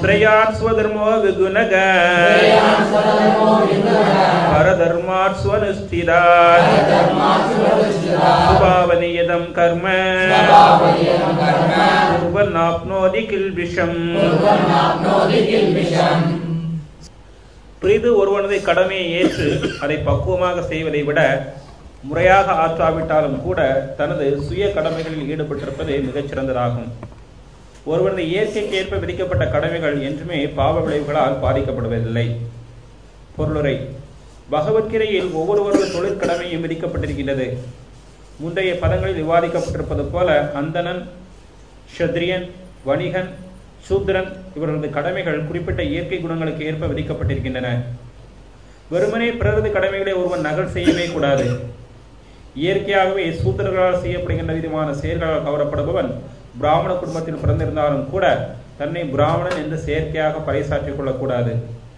ஸ்ரேயான் ஸ்வதர்மோ விகுணக பரதர்மார் ஸ்வனுஷ்டிதாத் சுபாவனியதம் கர்ம குர்வன்னாப்னோதி கில்பிஷம் பிரிது ஒருவனது கடமையை ஏற்று அதை பக்குவமாக செய்வதை விட முறையாக ஆற்றாவிட்டாலும் கூட தனது சுய கடமைகளில் ஈடுபட்டிருப்பது மிகச்சிறந்ததாகும் ஒருவனது இயற்கைக்கு ஏற்ப விதிக்கப்பட்ட கடமைகள் என்றுமே பாவ விளைவுகளால் பாதிக்கப்படுவதில்லை பொருளுரை பகவத்கீதையில் ஒவ்வொருவரது தொழிற்கடமையும் விதிக்கப்பட்டிருக்கின்றது முந்தைய பதங்களில் விவாதிக்கப்பட்டிருப்பது போல அந்தணன் ஷத்ரியன் வணிகன் சூத்ரன் இவர்களது கடமைகள் குறிப்பிட்ட இயற்கை குணங்களுக்கு ஏற்ப விதிக்கப்பட்டிருக்கின்றன வெறுமனே பிறரது கடமைகளை ஒருவன் நகல் செய்யவே கூடாது இயற்கையாகவே சூத்திரர்களால் செய்யப்படுகின்ற விதமான செயல்களால் கவரப்படுபவன் பிராமண குடும்பத்தில் பிறந்திருந்தாலும் கூட தன்னை பிராமணன் என்று செயற்கையாக பறைசாற்றிக் கொள்ளக்கூடாது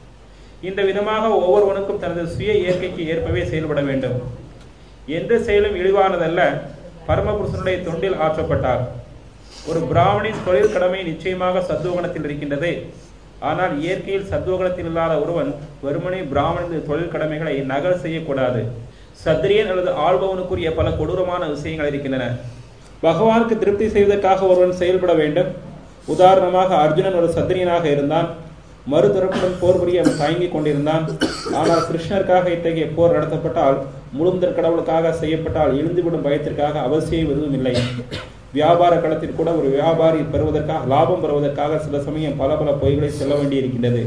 இந்த விதமாக ஒவ்வொருவனுக்கும் தனது சுய இயற்கைக்கு ஏற்பவே செயல்பட வேண்டும் எந்த செயலும் இழிவானதல்ல பரமபுருஷனுடைய தொண்டில் ஆற்றப்பட்டார் ஒரு பிராமணின் தொழில் கடமை நிச்சயமாக சத்துவகுணத்தில் இருக்கின்றது ஆனால் இயற்கையில் சத்துவகுணத்தில் இல்லாத ஒருவன் வெறுமனே பிராமணின் தொழில் கடமைகளை நகல் செய்யக்கூடாது சத்திரியன் அல்லது ஆள்பவனுக்குரிய பல கொடூரமான விஷயங்கள் இருக்கின்றன பகவானுக்கு திருப்தி செய்வதற்காக ஒருவன் செயல்பட வேண்டும் உதாரணமாக அர்ஜுனன் ஒரு சத்திரியனாக இருந்தான் மறுதரப்புடன் போர் புரிய அவன் தயங்கிக் கொண்டிருந்தான் ஆனால் கிருஷ்ணருக்காக இத்தகைய போர் நடத்தப்பட்டால் முழுமுதற் கடவுளுக்காக செய்யப்பட்டால் எழுந்துவிடும் பயத்திற்காக அவசியம் எதுவும் இல்லை வியாபார களத்தில் கூட ஒரு வியாபாரி பெறுவதற்காக லாபம் பெறுவதற்காக சில சமயம் பல பல பொய்களை சொல்ல வேண்டியிருக்கின்றது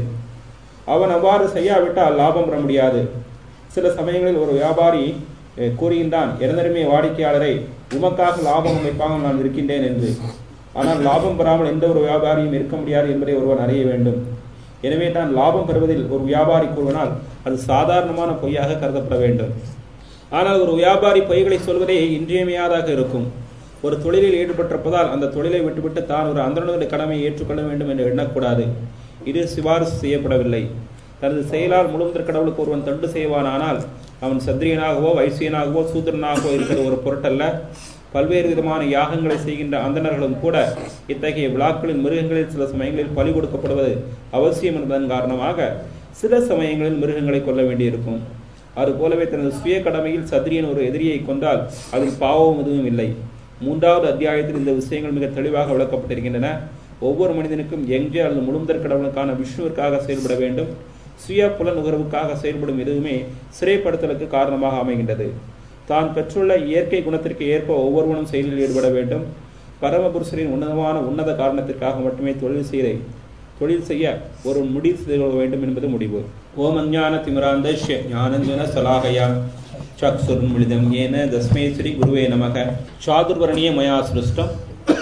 அவன் அவ்வாறு செய்யாவிட்டால் லாபம் பெற முடியாது சில சமயங்களில் ஒரு வியாபாரி அஹ், கூறுகின்றான் எனதருமே வாடிக்கையாளரை உமக்காக லாபம் அமைப்பாக நான் இருக்கின்றேன் என்று ஆனால் லாபம் பெறாமல் எந்த ஒரு வியாபாரியும் இருக்க முடியாது என்பதை ஒருவன் அறிய வேண்டும் எனவே தான் லாபம் பெறுவதில் ஒரு வியாபாரி கூறுவனால் அது சாதாரணமான பொய்யாக கருதப்பட வேண்டும் ஆனால் ஒரு வியாபாரி பொய்களை சொல்வதே இன்றியமையாதாக இருக்கும் ஒரு தொழிலில் ஈடுபட்டிருப்பதால் அந்த தொழிலை விட்டுவிட்டு தான் ஒரு அந்தனுடைய கடமையை ஏற்றுக்கொள்ள வேண்டும் என்று எண்ணக்கூடாது இது சிபாரிசு செய்யப்படவில்லை தனது செயலால் முழுமுதற் கடவுளுக்கு ஒருவன் தொண்டு செய்வானானால் அவன் சத்திரியனாகவோ வைசியனாகவோ சூத்திரனாகவோ இருக்கிற ஒரு பொருட்டல்ல பல்வேறு விதமான யாகங்களை செய்கின்ற அந்தணர்களும் கூட இத்தகைய விழாக்களின் மிருகங்களில் சில சமயங்களில் பலி கொடுக்கப்படுவது அவசியம் என்பதன் காரணமாக சில சமயங்களில் மிருகங்களை கொல்ல வேண்டியிருக்கும் அதுபோலவே தனது சுய கடமையில் சத்திரியன் ஒரு எதிரியை கொண்டால் அதில் பாவம் எதுவும் இல்லை மூன்றாவது அத்தியாயத்தில் இந்த விஷயங்கள் மிக தெளிவாக விளக்கப்பட்டிருக்கின்றன ஒவ்வொரு மனிதனுக்கும் எங்கே அல்லது முழுமுதற் கடவுளுக்கான விஷ்ணுவிற்காக செயல்பட வேண்டும் சுய புல நுகர்வுக்காக செயல்படும் எதுவுமே சிறைப்படுத்தலுக்கு காரணமாக அமைகின்றது தான் பெற்றுள்ள இயற்கை குணத்திற்கு ஏற்ப ஒவ்வொருவனும் செயலில் ஈடுபட வேண்டும் பரமபுருஷரின் உன்னதமான உன்னத காரணத்திற்காக மட்டுமே தொழில் செய்ய தொழில் செய்ய ஒரு முடிவு செய்து கொள்ள வேண்டும் என்பது முடிவு ஓம் அஞ்ஞான திமிராந்தஷ்ய ஞானஞ்சன சலாகயா சக்ஷுர்மிளிதம் ஏன தஸ்மே ஸ்ரீ குருவே நமக சாதுர்வர்ணிய மயா சிருஷ்டம்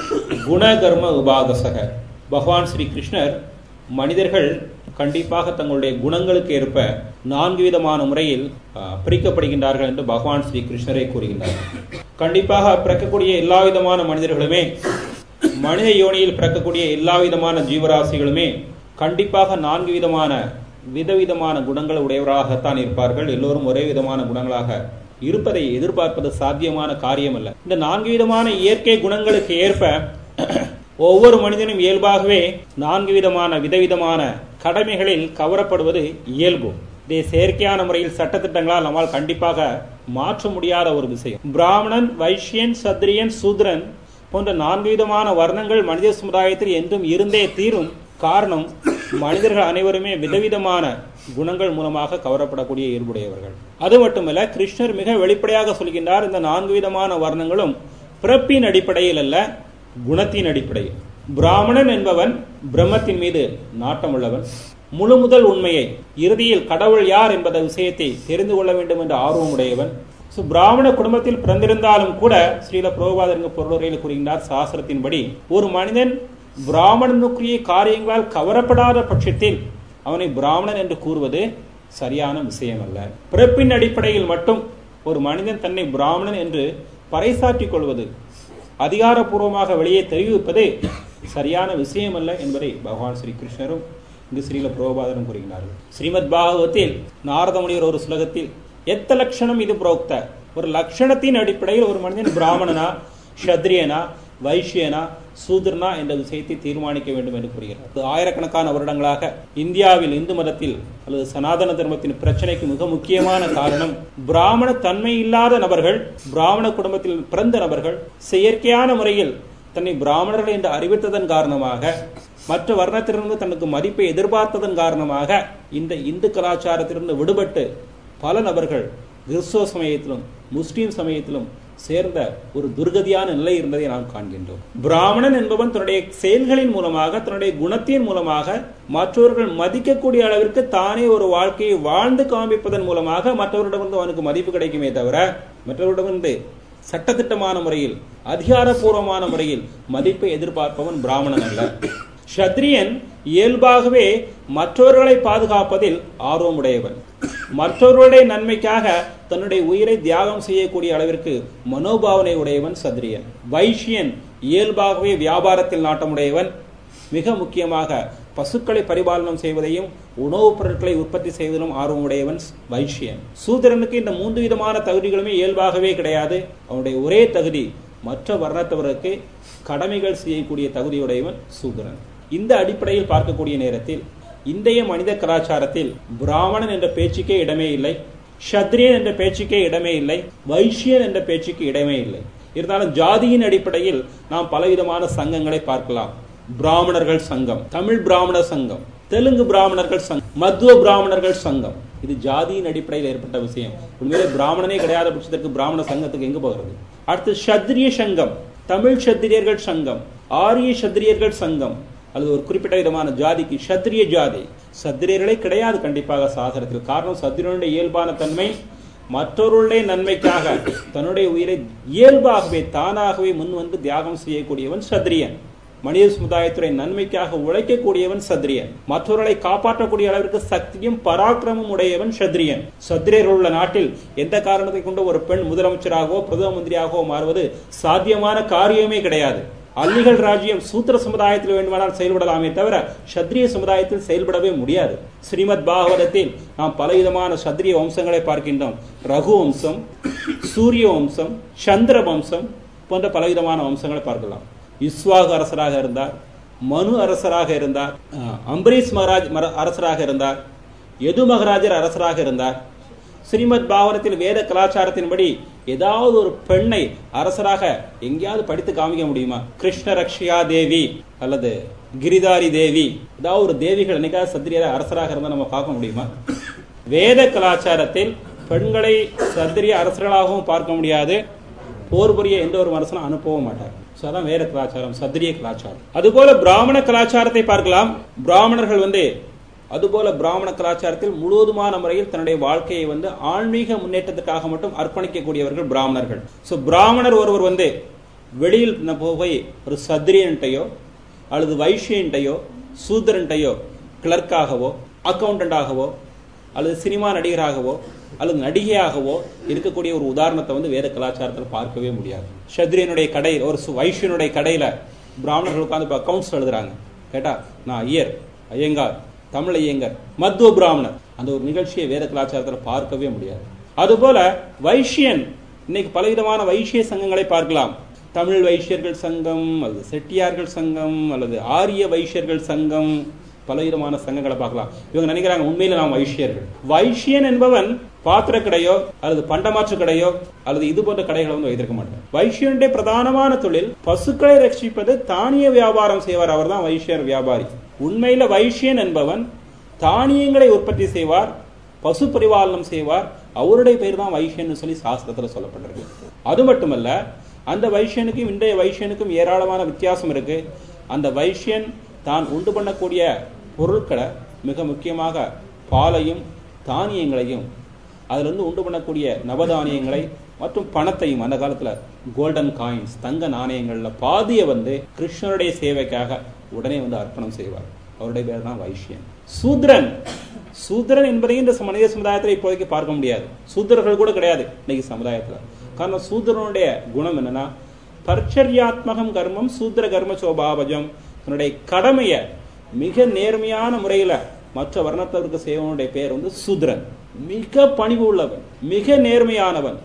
குணகர்ம உபாகசக பகவான் ஸ்ரீ கிருஷ்ணர் மனிதர்கள் கண்டிப்பாக தங்களுடைய குணங்களுக்கு ஏற்ப நான்கு விதமான முறையில் ஆ, பிரிக்கப்படுகின்றார்கள் என்று பகவான் ஸ்ரீ கிருஷ்ணரை கூறுகின்றார் கண்டிப்பாக பிறக்கக்கூடிய எல்லா விதமான மனிதர்களுமே மனித யோனியில் பிறக்கக்கூடிய எல்லா விதமான ஜீவராசிகளுமே கண்டிப்பாக நான்கு விதமான விதவிதமான குணங்கள் உடையவராகத்தான் இருப்பார்கள் எல்லோரும் ஒரே விதமான குணங்களாக இருப்பதை எதிர்பார்ப்பது சாத்தியமான காரியம் அல்ல இந்த நான்கு விதமான இயற்கை குணங்களுக்கு ஏற்ப ஒவ்வொரு மனிதனும் இயல்பாகவே நான்கு விதமான விதவிதமான கடமைகளில் கவரப்படுவது இயல்பு இதை செயற்கையான முறையில் சட்டத்திட்டங்களால் நம்மால் கண்டிப்பாக மாற்ற முடியாத ஒரு விஷயம் பிராமணன் வைஷ்யன் சத்திரியன் சூத்ரன் போன்ற நான்கு விதமான வர்ணங்கள் மனித சமுதாயத்தில் என்றும் இருந்தே தீரும் காரணம் மனிதர்கள் அனைவருமே விதவிதமான குணங்கள் மூலமாக கவரப்படக்கூடிய இயல்புடையவர்கள் அது மட்டுமல்ல கிருஷ்ணர் மிக வெளிப்படையாக சொல்கின்றார் இந்த நான்கு விதமான வர்ணங்களும் பிறப்பின் அடிப்படையில் அல்ல குணத்தின் அடிப்படையில் பிராமணன் என்பவன் பிரம்மத்தின் மீது நாட்டமுள்ளவன் முழு முதல் உண்மையை இறுதியில் கடவுள் யார் என்பத விஷயத்தை தெரிந்து கொள்ள வேண்டும் என்ற ஆர்வமுடையவன் ஸோ பிராமண குடும்பத்தில் பிறந்திருந்தாலும் கூட ஸ்ரீல புரோபாதரங்க பொருளுரையில் கூறுகின்றார் சாஸ்திரத்தின்படி ஒரு மனிதன் பிராமணனுக்குரிய காரியங்களால் கவரப்படாத பட்சத்தில் அவனை பிராமணன் என்று கூறுவது சரியான விஷயம் அல்ல பிறப்பின் அடிப்படையில் மட்டும் ஒரு மனிதன் தன்னை பிராமணன் என்று பறைசாற்றிக் கொள்வது அதிகாரப்பூர்வமாக வெளியே தெரிவிப்பது சரியான விஷயம் அல்ல என்பதை பகவான் ஸ்ரீ கிருஷ்ணரும் இங்கு ஸ்ரீல புரோபாதரும் கூறுகிறார்கள் ஸ்ரீமத் பாகவத்தில் நாரத முனிவர் ஒரு சுலகத்தில் எத்த லட்சணம் இது புரோக்த ஒரு லட்சணத்தின் அடிப்படையில் ஒரு மனிதன் பிராமணனா ஷத்ரியனா வைஷ்யனா சூத்ரனா என்ற விஷயத்தை தீர்மானிக்க வேண்டும் என்று கூறுகிறார் இது ஆயிரக்கணக்கான வருடங்களாக இந்தியாவில் இந்து மதத்தில் அல்லது சனாதன தர்மத்தின் பிரச்சனைக்கு மிக முக்கியமான காரணம் பிராமண தன்மை இல்லாத நபர்கள் பிராமண குடும்பத்தில் பிறந்த நபர்கள் செயற்கையான முறையில் தன்னை பிராமணர்கள் என்று அறிவித்ததன் காரணமாக மற்ற வர்ணத்திலிருந்து தனக்கு மதிப்பை எதிர்பார்த்ததன் காரணமாக இந்த இந்து கலாச்சாரத்திலிருந்து விடுபட்டு பல நபர்கள் கிறிஸ்துவ சமயத்திலும் முஸ்லீம் சமயத்திலும் சேர்ந்த ஒரு துர்கதியான நிலை இருந்ததை நாம் காண்கின்றோம் பிராமணன் என்பவன் தன்னுடைய செயல்களின் மூலமாக தன்னுடைய குணத்தின் மூலமாக மற்றவர்கள் மதிக்கக்கூடிய அளவிற்கு தானே ஒரு வாழ்க்கையை வாழ்ந்து காண்பிப்பதன் மூலமாக மற்றவரிடமிருந்து அவனுக்கு மதிப்பு கிடைக்குமே தவிர மற்றவரிடமிருந்து சட்டத்திட்டமான முறையில் அதிகாரப்பூர்வமான முறையில் மதிப்பை எதிர்பார்ப்பவன் பிராமணன் அல்ல ஷத்ரியன் இயல்பாகவே மற்றவர்களை பாதுகாப்பதில் ஆர்வமுடையவன் மற்றவர்களுடைய நன்மைக்காக தன்னுடைய உயிரை தியாகம் செய்யக்கூடிய அளவிற்கு மனோபாவனை உடையவன் சத்ரியன் வைஷ்யன் இயல்பாகவே வியாபாரத்தில் நாட்டமுடையவன் மிக முக்கியமாக பசுக்களை பரிபாலனம் செய்வதையும் உணவுப் பொருட்களை உற்பத்தி செய்வதிலும் ஆர்வமுடையவன் வைஷ்யன் சூத்திரனுக்கு இந்த மூன்று விதமான தகுதிகளுமே இயல்பாகவே கிடையாது அவனுடைய ஒரே தகுதி மற்ற வர்ணத்தவருக்கு கடமைகள் செய்யக்கூடிய தகுதியுடையவன் சூத்திரன் இந்த அடிப்படையில் பார்க்கக்கூடிய நேரத்தில் இன்றைய மனித கலாச்சாரத்தில் பிராமணன் என்ற பேச்சுக்கே இடமே இல்லை ஷத்ரியன் என்ற பேச்சுக்கே இடமே இல்லை வைஷ்யன் என்ற பேச்சுக்கு இடமே இல்லை இருந்தாலும் ஜாதியின் அடிப்படையில் நாம் பலவிதமான சங்கங்களை பார்க்கலாம் பிராமணர்கள் சங்கம் தமிழ் பிராமணர் சங்கம் தெலுங்கு பிராமணர்கள் சங்கம் மத்துவ பிராமணர்கள் சங்கம் இது ஜாதியின் அடிப்படையில் ஏற்பட்ட விஷயம் உண்மையிலே பிராமணனே கிடையாத பட்சத்திற்கு பிராமண சங்கத்துக்கு எங்க போகிறது அடுத்து சத்திரிய சங்கம் தமிழ் சத்திரியர்கள் சங்கம் ஆரிய சத்திரியர்கள் சங்கம் அல்லது ஒரு குறிப்பிட்ட விதமான ஜாதிக்கு சத்திரிய ஜாதி சத்திரியர்களே கிடையாது கண்டிப்பாக சாகரத்தில் காரணம் சத்திரியனுடைய இயல்பான தன்மை மற்றவர்களுடைய நன்மைக்காக தன்னுடைய உயிரை இயல்பாகவே தானாகவே முன் வந்து தியாகம் செய்யக்கூடியவன் சத்திரியன் மனித சமுதாயத்துடைய நன்மைக்காக உழைக்கக்கூடியவன் சத்திரியன் மற்றவர்களை காப்பாற்றக்கூடிய அளவிற்கு சக்தியும் பராக்கிரமும் உடையவன் சத்திரியன் சத்திரியர்கள் உள்ள நாட்டில் எந்த காரணத்தை கொண்டு ஒரு பெண் முதலமைச்சராகவோ பிரதம மந்திரியாகவோ மாறுவது சாத்தியமான காரியமே கிடையாது அல்லிகள் ராஜ்யம் சூத்திர சமுதாயத்தில் வேண்டுமானால் செயல்படலாமே தவிர சத்திரிய சமுதாயத்தில் செயல்படவே முடியாது ஸ்ரீமத் பாகவதத்தில் நாம் பலவிதமான சத்திரிய வம்சங்களை பார்க்கின்றோம் ரகு வம்சம் சூரிய வம்சம் சந்திர வம்சம் போன்ற பலவிதமான வம்சங்களை பார்க்கலாம் இஸ்வாகு அரசராக இருந்தார் மனு அரசராக இருந்தார் அம்பரீஷ் மகாராஜ் அரசராக இருந்தார் யது மகாராஜர் அரசராக இருந்தார் ஸ்ரீமத் பாவனத்தில் வேத கலாச்சாரத்தின்படி ஏதாவது ஒரு பெண்ணை அரசராக எங்கேயாவது படித்து காமிக்க முடியுமா கிருஷ்ண ரக்ஷியா தேவி அல்லது கிரிதாரி தேவி ஏதாவது ஒரு தேவிகள் என்னைக்காவது சத்திரிய அரசராக இருந்தால் நம்ம பார்க்க முடியுமா வேத கலாச்சாரத்தில் பெண்களை சத்திரிய அரசர்களாகவும் பார்க்க முடியாது போர் புரிய எந்த ஒரு அரசனும் அனுப்பவும் மாட்டார் ஸோ அதான் வேற கலாச்சாரம் சத்திரிய கலாச்சாரம் அதுபோல பிராமண கலாச்சாரத்தை பார்க்கலாம் பிராமணர்கள் வந்து அதுபோல பிராமண கலாச்சாரத்தில் முழுவதுமான முறையில் தன்னுடைய வாழ்க்கையை வந்து ஆன்மீக முன்னேற்றத்துக்காக மட்டும் அர்ப்பணிக்கக்கூடியவர்கள் பிராமணர்கள் ஸோ பிராமணர் ஒருவர் வந்து வெளியில் போய் ஒரு சத்திரியன்ட்டையோ அல்லது வைஷ்யன்ட்டையோ சூத்திரன்ட்டையோ கிளர்க்காகவோ அக்கௌண்டண்டாகவோ அல்லது சினிமா நடிகராகவோ அல்லது நடிகையாகவோ இருக்கக்கூடிய ஒரு உதாரணத்தை வந்து வேத கலாச்சாரத்தில் பார்க்கவே முடியாது சத்ரியனுடைய கடையில் ஒரு வைஷ்யனுடைய கடையில பிராமணர்கள் உட்காந்து இப்போ அக்கௌண்ட்ஸ் எழுதுறாங்க கேட்டா நான் ஐயர் ஐயங்கார் தமிழ் ஐயங்கர் மத்துவ பிராமணர் அந்த ஒரு நிகழ்ச்சியை வேத கலாச்சாரத்தில் பார்க்கவே முடியாது அதுபோல வைஷ்யன் இன்னைக்கு பலவிதமான வைஷ்ய சங்கங்களை பார்க்கலாம் தமிழ் வைஷ்யர்கள் சங்கம் அல்லது செட்டியார்கள் சங்கம் அல்லது ஆரிய வைஷ்யர்கள் சங்கம் பலவிதமான சங்கங்களை பார்க்கலாம் இவங்க நினைக்கிறாங்க உண்மையில நாம் வைஷ்யர்கள் வைஷ்யன் என்பவன் பாத்திர கடையோ அல்லது பண்டமாற்று கடையோ அல்லது இது போன்ற கடைகளை வந்து வைத்திருக்க மாட்டார் வைஷ்யனுடைய பிரதானமான தொழில் பசுக்களை ரட்சிப்பது தானிய வியாபாரம் செய்வார் அவர் தான் வைஷ்யர் வியாபாரி உண்மையில வைஷ்யன் என்பவன் தானியங்களை உற்பத்தி செய்வார் பசு பரிபாலனம் செய்வார் அவருடைய பெயர் தான் வைஷ்யன் சொல்லி சாஸ்திரத்துல சொல்லப்பட்டிருக்கு அது மட்டுமல்ல அந்த வைஷ்யனுக்கும் இன்றைய வைஷ்யனுக்கும் ஏராளமான வித்தியாசம் இருக்கு அந்த வைஷ்யன் தான் உண்டு பண்ணக்கூடிய பொருட்களை மிக முக்கியமாக பாலையும் தானியங்களையும் அதிலிருந்து உண்டு பண்ணக்கூடிய நவதானியங்களை மற்றும் பணத்தையும் அந்த காலத்துல கோல்டன் காயின்ஸ் தங்க நாணயங்கள்ல பாதியை வந்து கிருஷ்ணருடைய சேவைக்காக உடனே வந்து அர்ப்பணம் செய்வார் அவருடைய பேர் தான் வைஷ்யன் சூத்ரன் சூத்ரன் என்பதையும் இந்த மனித சமுதாயத்தில் இப்போதைக்கு பார்க்க முடியாது சூத்திரர்கள் கூட கிடையாது இன்னைக்கு சமுதாயத்துல காரணம் சூத்ரனுடைய குணம் என்னன்னா பர்ச்சரியாத்மகம் கர்மம் சூத்திர கர்ம சோபாவஜம் தன்னுடைய கடமைய மிக நேர்மையான முறையில மற்ற வர்ணத்தவருக்கு செய்வனுடைய பெயர் வந்து சூத்ரன் மிக பணிவு உள்ளவன் மிக நேர்மையானவன்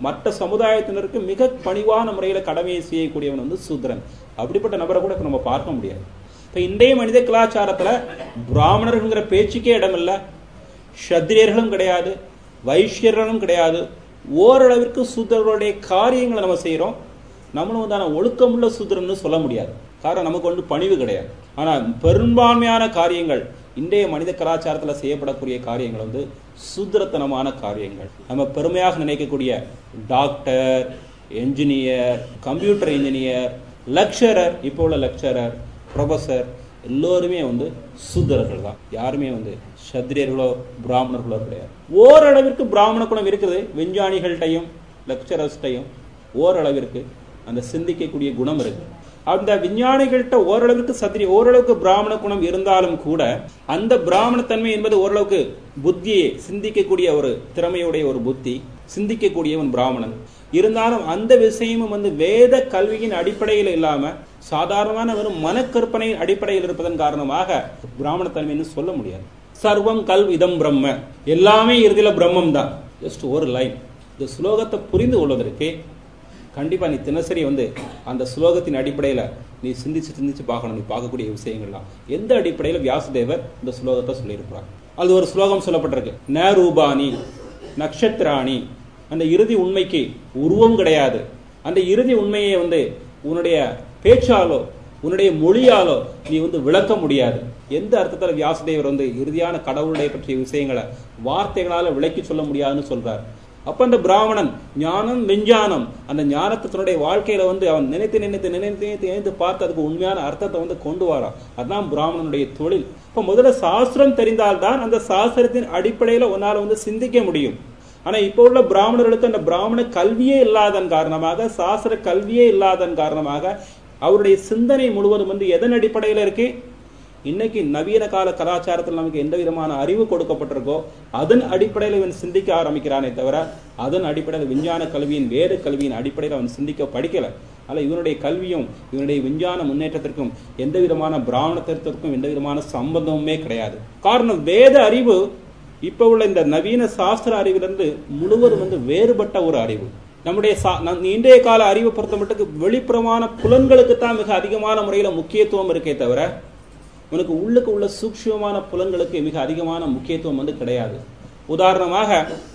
மற்ற சமுதாயத்தினருக்கு மிக பணிவான முறையில கடமையை செய்யக்கூடியவன் வந்து சூத்ரன் அப்படிப்பட்ட நபரை கூட இப்ப நம்ம பார்க்க முடியாது இப்ப இன்றைய மனித கலாச்சாரத்துல பிராமணர்கள்ங்கிற பேச்சுக்கே இடம் இல்ல சத்திரியர்களும் கிடையாது வைஷ்யர்களும் கிடையாது ஓரளவிற்கு சூத்திரர்களுடைய காரியங்களை நம்ம செய்யறோம் நம்மளும் தான ஒழுக்கமுள்ள சூத்திரன்னு சொல்ல முடியாது காரணம் நமக்கு ஒன்று பணிவு கிடையாது ஆனா பெரும்பான்மையான காரியங்கள் இன்றைய மனித கலாச்சாரத்தில் செய்யப்படக்கூடிய காரியங்கள் வந்து சூத்திரத்தனமான காரியங்கள் நம்ம பெருமையாக நினைக்கக்கூடிய doctor engineer computer engineer lecturer இப்போ உள்ள லெக்சரர் ப்ரொஃபஸர் எல்லோருமே வந்து சூத்திரர்கள் தான் யாருமே வந்து சத்திரியர்களோ பிராமணர்களோ கிடையாது ஓரளவிற்கு பிராமண குணம் இருக்குது விஞ்ஞானிகள்கிட்டையும் லெக்சரர்ஸ்டையும் ஓரளவிற்கு அந்த சிந்திக்கக்கூடிய குணம் இருக்கு அந்த விஞ்ஞானிகள்கிட்ட ஓரளவுக்கு சத்திரி ஓரளவுக்கு பிராமண குணம் இருந்தாலும் கூட அந்த பிராமணத்தன்மை என்பது ஓரளவுக்கு புத்தியை சிந்திக்கக்கூடிய ஒரு திறமையுடைய ஒரு புத்தி சிந்திக்கக்கூடியவன் பிராமணன் இருந்தாலும் அந்த விஷயமும் வந்து வேத கல்வியின் அடிப்படையில் இல்லாம சாதாரணமான வெறும் மனக்கற்பனையின் அடிப்படையில் இருப்பதன் காரணமாக பிராமணத்தன்மைன்னு சொல்ல முடியாது சர்வம் கல் இதம் பிரம்ம எல்லாமே இறுதியில பிரம்மம் தான் ஜஸ்ட் ஒரு லைன் இந்த ஸ்லோகத்தை புரிந்து கொள்வதற்கு கண்டிப்பா நீ தினசரி வந்து அந்த ஸ்லோகத்தின் அடிப்படையில நீ சிந்திச்சு சிந்திச்சு பார்க்கணும் நீ பார்க்கக்கூடிய விஷயங்கள்லாம் எந்த அடிப்படையில வியாசதேவர் இந்த ஸ்லோகத்தை சொல்லியிருக்கிறார் அது ஒரு ஸ்லோகம் சொல்லப்பட்டிருக்கு ந ரூபானி நக்ஷத்திராணி அந்த இறுதி உண்மைக்கு உருவம் கிடையாது அந்த இறுதி உண்மையை வந்து உன்னுடைய பேச்சாலோ உன்னுடைய மொழியாலோ நீ வந்து விளக்க முடியாது எந்த அர்த்தத்தில் வியாசதேவர் வந்து இறுதியான கடவுளுடைய பற்றிய விஷயங்களை வார்த்தைகளால விளக்கி சொல்ல முடியாதுன்னு சொல்றார் அப்ப அந்த பிராமணன் ஞானம் விஞ்ஞானம் அந்த ஞானத்தை தன்னுடைய வாழ்க்கையில வந்து அவன் நினைத்து நினைத்து நினைத்து நினைத்து நினைத்து பார்த்து அதுக்கு உண்மையான அர்த்தத்தை வந்து கொண்டு வரான் அதுதான் பிராமணனுடைய தொழில் இப்ப முதல்ல சாஸ்திரம் தெரிந்தால்தான் அந்த சாஸ்திரத்தின் அடிப்படையில உன்னால வந்து சிந்திக்க முடியும் ஆனா இப்ப உள்ள பிராமணர்களுக்கு அந்த பிராமண கல்வியே இல்லாதன் காரணமாக சாஸ்திர கல்வியே இல்லாதன் காரணமாக அவருடைய சிந்தனை முழுவதும் வந்து எதன் அடிப்படையில இருக்கு இன்னைக்கு நவீன கால கலாச்சாரத்தில் நமக்கு எந்த விதமான அறிவு கொடுக்கப்பட்டிருக்கோ அதன் அடிப்படையில் இவன் சிந்திக்க ஆரம்பிக்கிறானே தவிர அதன் அடிப்படையில் விஞ்ஞான கல்வியின் வேறு கல்வியின் அடிப்படையில் அவன் சிந்திக்க படிக்கல அல்ல இவனுடைய கல்வியும் இவனுடைய விஞ்ஞான முன்னேற்றத்திற்கும் எந்த விதமான பிராமணத்திற்கும் எந்த விதமான சம்பந்தமுமே கிடையாது காரணம் வேத அறிவு இப்ப உள்ள இந்த நவீன சாஸ்திர அறிவிலிருந்து முழுவதும் வந்து வேறுபட்ட ஒரு அறிவு நம்முடைய இன்றைய கால அறிவை பொறுத்த மட்டுக்கு வெளிப்புறமான புலன்களுக்கு தான் மிக அதிகமான முறையில முக்கியத்துவம் இருக்கே தவிர உனக்கு உள்ளுக்கு உள்ள சூக்ஷ்மமான புலன்களுக்கு மிக அதிகமான முக்கியத்துவம் வந்து கிடையாது உதாரணமாக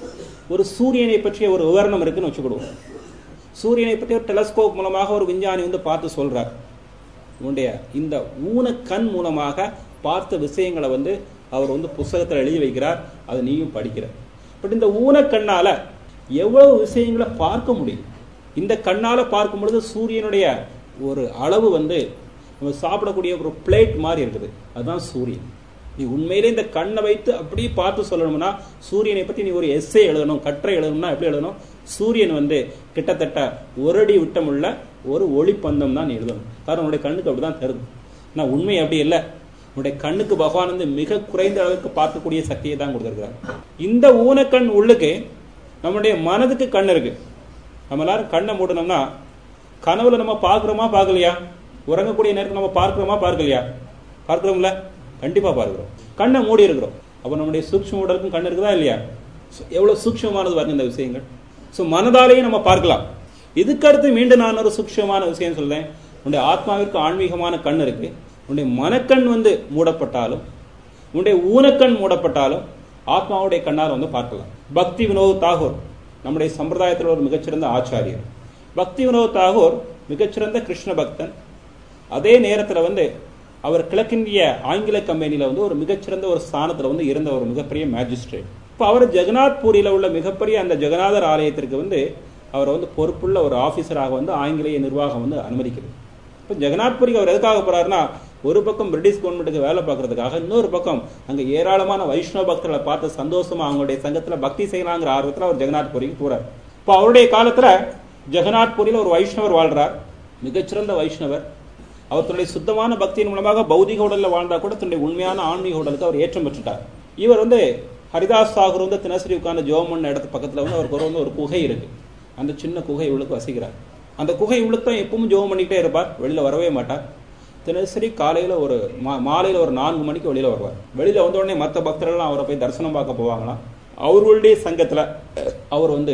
ஒரு சூரியனை பற்றிய ஒரு விவரணம் இருக்குன்னு வச்சுக்கிடுவோம் சூரியனை பற்றி ஒரு டெலஸ்கோப் மூலமாக ஒரு விஞ்ஞானி வந்து பார்த்து சொல்றார் உன்னுடைய இந்த ஊன கண் மூலமாக பார்த்த விஷயங்களை வந்து அவர் வந்து புஸ்தகத்தில் எழுதி வைக்கிறார் அதை நீயும் படிக்கிற பட் இந்த ஊன கண்ணால எவ்வளவு விஷயங்களை பார்க்க முடியும் இந்த கண்ணால பார்க்கும் பொழுது சூரியனுடைய ஒரு அளவு வந்து நம்ம சாப்பிடக்கூடிய ஒரு பிளேட் மாதிரி இருக்குது அதுதான் சூரியன் நீ உண்மையிலே இந்த கண்ணை வைத்து அப்படியே பார்த்து சொல்லணும்னா சூரியனை பத்தி நீ ஒரு எஸ்ஸே எழுதணும் கட்டுரை எழுதணும்னா எப்படி எழுதணும் சூரியன் வந்து கிட்டத்தட்ட ஒரு அடி விட்டமுள்ள ஒரு ஒளிப்பந்தம் தான் நீ எழுதணும் காரணம் உன்னுடைய கண்ணுக்கு அப்படிதான் தருது ஆனால் உண்மை அப்படி இல்லை உன்னுடைய கண்ணுக்கு பகவான் வந்து மிக குறைந்த அளவுக்கு பார்க்கக்கூடிய சக்தியை தான் கொடுத்துருக்கிறார் இந்த ஊனக்கண் உள்ளுக்கு நம்முடைய மனதுக்கு கண் இருக்கு நம்ம எல்லாரும் கண்ணை மூடணும்னா கனவுல நம்ம பார்க்குறோமா பார்க்கலையா உறங்கக்கூடிய நேரத்தில் நம்ம பார்க்கிறோமா பார்க்கலையா பார்க்கிறோம்ல கண்டிப்பா பார்க்கிறோம் கண்ணை மூடி இருக்கிறோம் அப்போ நம்முடைய சூக்ஷ்ம உடலுக்கும் கண் இருக்குதா இல்லையா எவ்வளவு சூக்ஷ்மமானது பாருங்க இந்த விஷயங்கள் ஸோ மனதாலேயும் நம்ம பார்க்கலாம் இதுக்கடுத்து மீண்டும் நான் ஒரு சூக்ஷ்மமான விஷயம் சொல்றேன் உன்னுடைய ஆத்மாவிற்கு ஆன்மீகமான கண் இருக்கு உன்னுடைய மனக்கண் வந்து மூடப்பட்டாலும் உன்னுடைய ஊனக்கண் மூடப்பட்டாலும் ஆத்மாவுடைய கண்ணால் வந்து பார்க்கலாம் பக்தி வினோத் தாகூர் நம்முடைய சம்பிரதாயத்தில் ஒரு மிகச்சிறந்த ஆச்சாரியர் பக்தி வினோத் தாகூர் மிகச்சிறந்த கிருஷ்ண பக்தன் அதே நேரத்தில் வந்து அவர் கிழக்கிந்திய ஆங்கில கம்பெனியில் வந்து ஒரு மிகச்சிறந்த ஒரு ஸ்தானத்தில் வந்து இருந்த ஒரு மிகப்பெரிய மேஜிஸ்ட்ரேட் இப்போ அவர் ஜெகநாத் பூரியில் உள்ள மிகப்பெரிய அந்த ஜெகநாதர் ஆலயத்திற்கு வந்து அவர் வந்து பொறுப்புள்ள ஒரு ஆஃபீஸராக வந்து ஆங்கிலேய நிர்வாகம் வந்து அனுமதிக்குது இப்போ ஜெகநாத்புரிக்கு அவர் எதுக்காக போறாருன்னா ஒரு பக்கம் பிரிட்டிஷ் கவர்மெண்ட்டுக்கு வேலை பார்க்கறதுக்காக இன்னொரு பக்கம் அங்கே ஏராளமான வைஷ்ணவ பக்தர்களை பார்த்து சந்தோஷமா அவங்களுடைய சங்கத்தில் பக்தி செய்யலாங்கிற ஆர்வத்தில் அவர் ஜெகநாத்புரிக்கு போறார் இப்போ அவருடைய காலத்தில் ஜெகநாத்புரியில் ஒரு வைஷ்ணவர் வாழ்றார் மிகச்சிறந்த வைஷ்ணவர் அவர் தன்னுடைய சுத்தமான பக்தியின் மூலமாக பௌதிக உடலில் வாழ்ந்தா கூட தன்னுடைய உண்மையான ஆன்மீக உடலுக்கு அவர் ஏற்றம் பெற்றுட்டார் இவர் வந்து ஹரிதாஸ் தாகூர் வந்து தினசரி உட்கார்ந்து ஜோம் பண்ண இடத்து பக்கத்தில் வந்து அவருக்கு ஒரு வந்து ஒரு குகை இருக்கு அந்த சின்ன குகை உள்ளுக்கு வசிக்கிறார் அந்த குகை உள்ளுக்கு தான் எப்பவும் ஜோம் பண்ணிக்கிட்டே இருப்பார் வெளியில வரவே மாட்டார் தினசரி காலையில ஒரு மா- மாலையில ஒரு நான்கு மணிக்கு வெளியில வருவார் வெளியில வந்த உடனே மற்ற பக்தர்கள்லாம் அவரை போய் தரிசனம் பார்க்க போவாங்களாம் அவர்களுடைய சங்கத்துல அவர் வந்து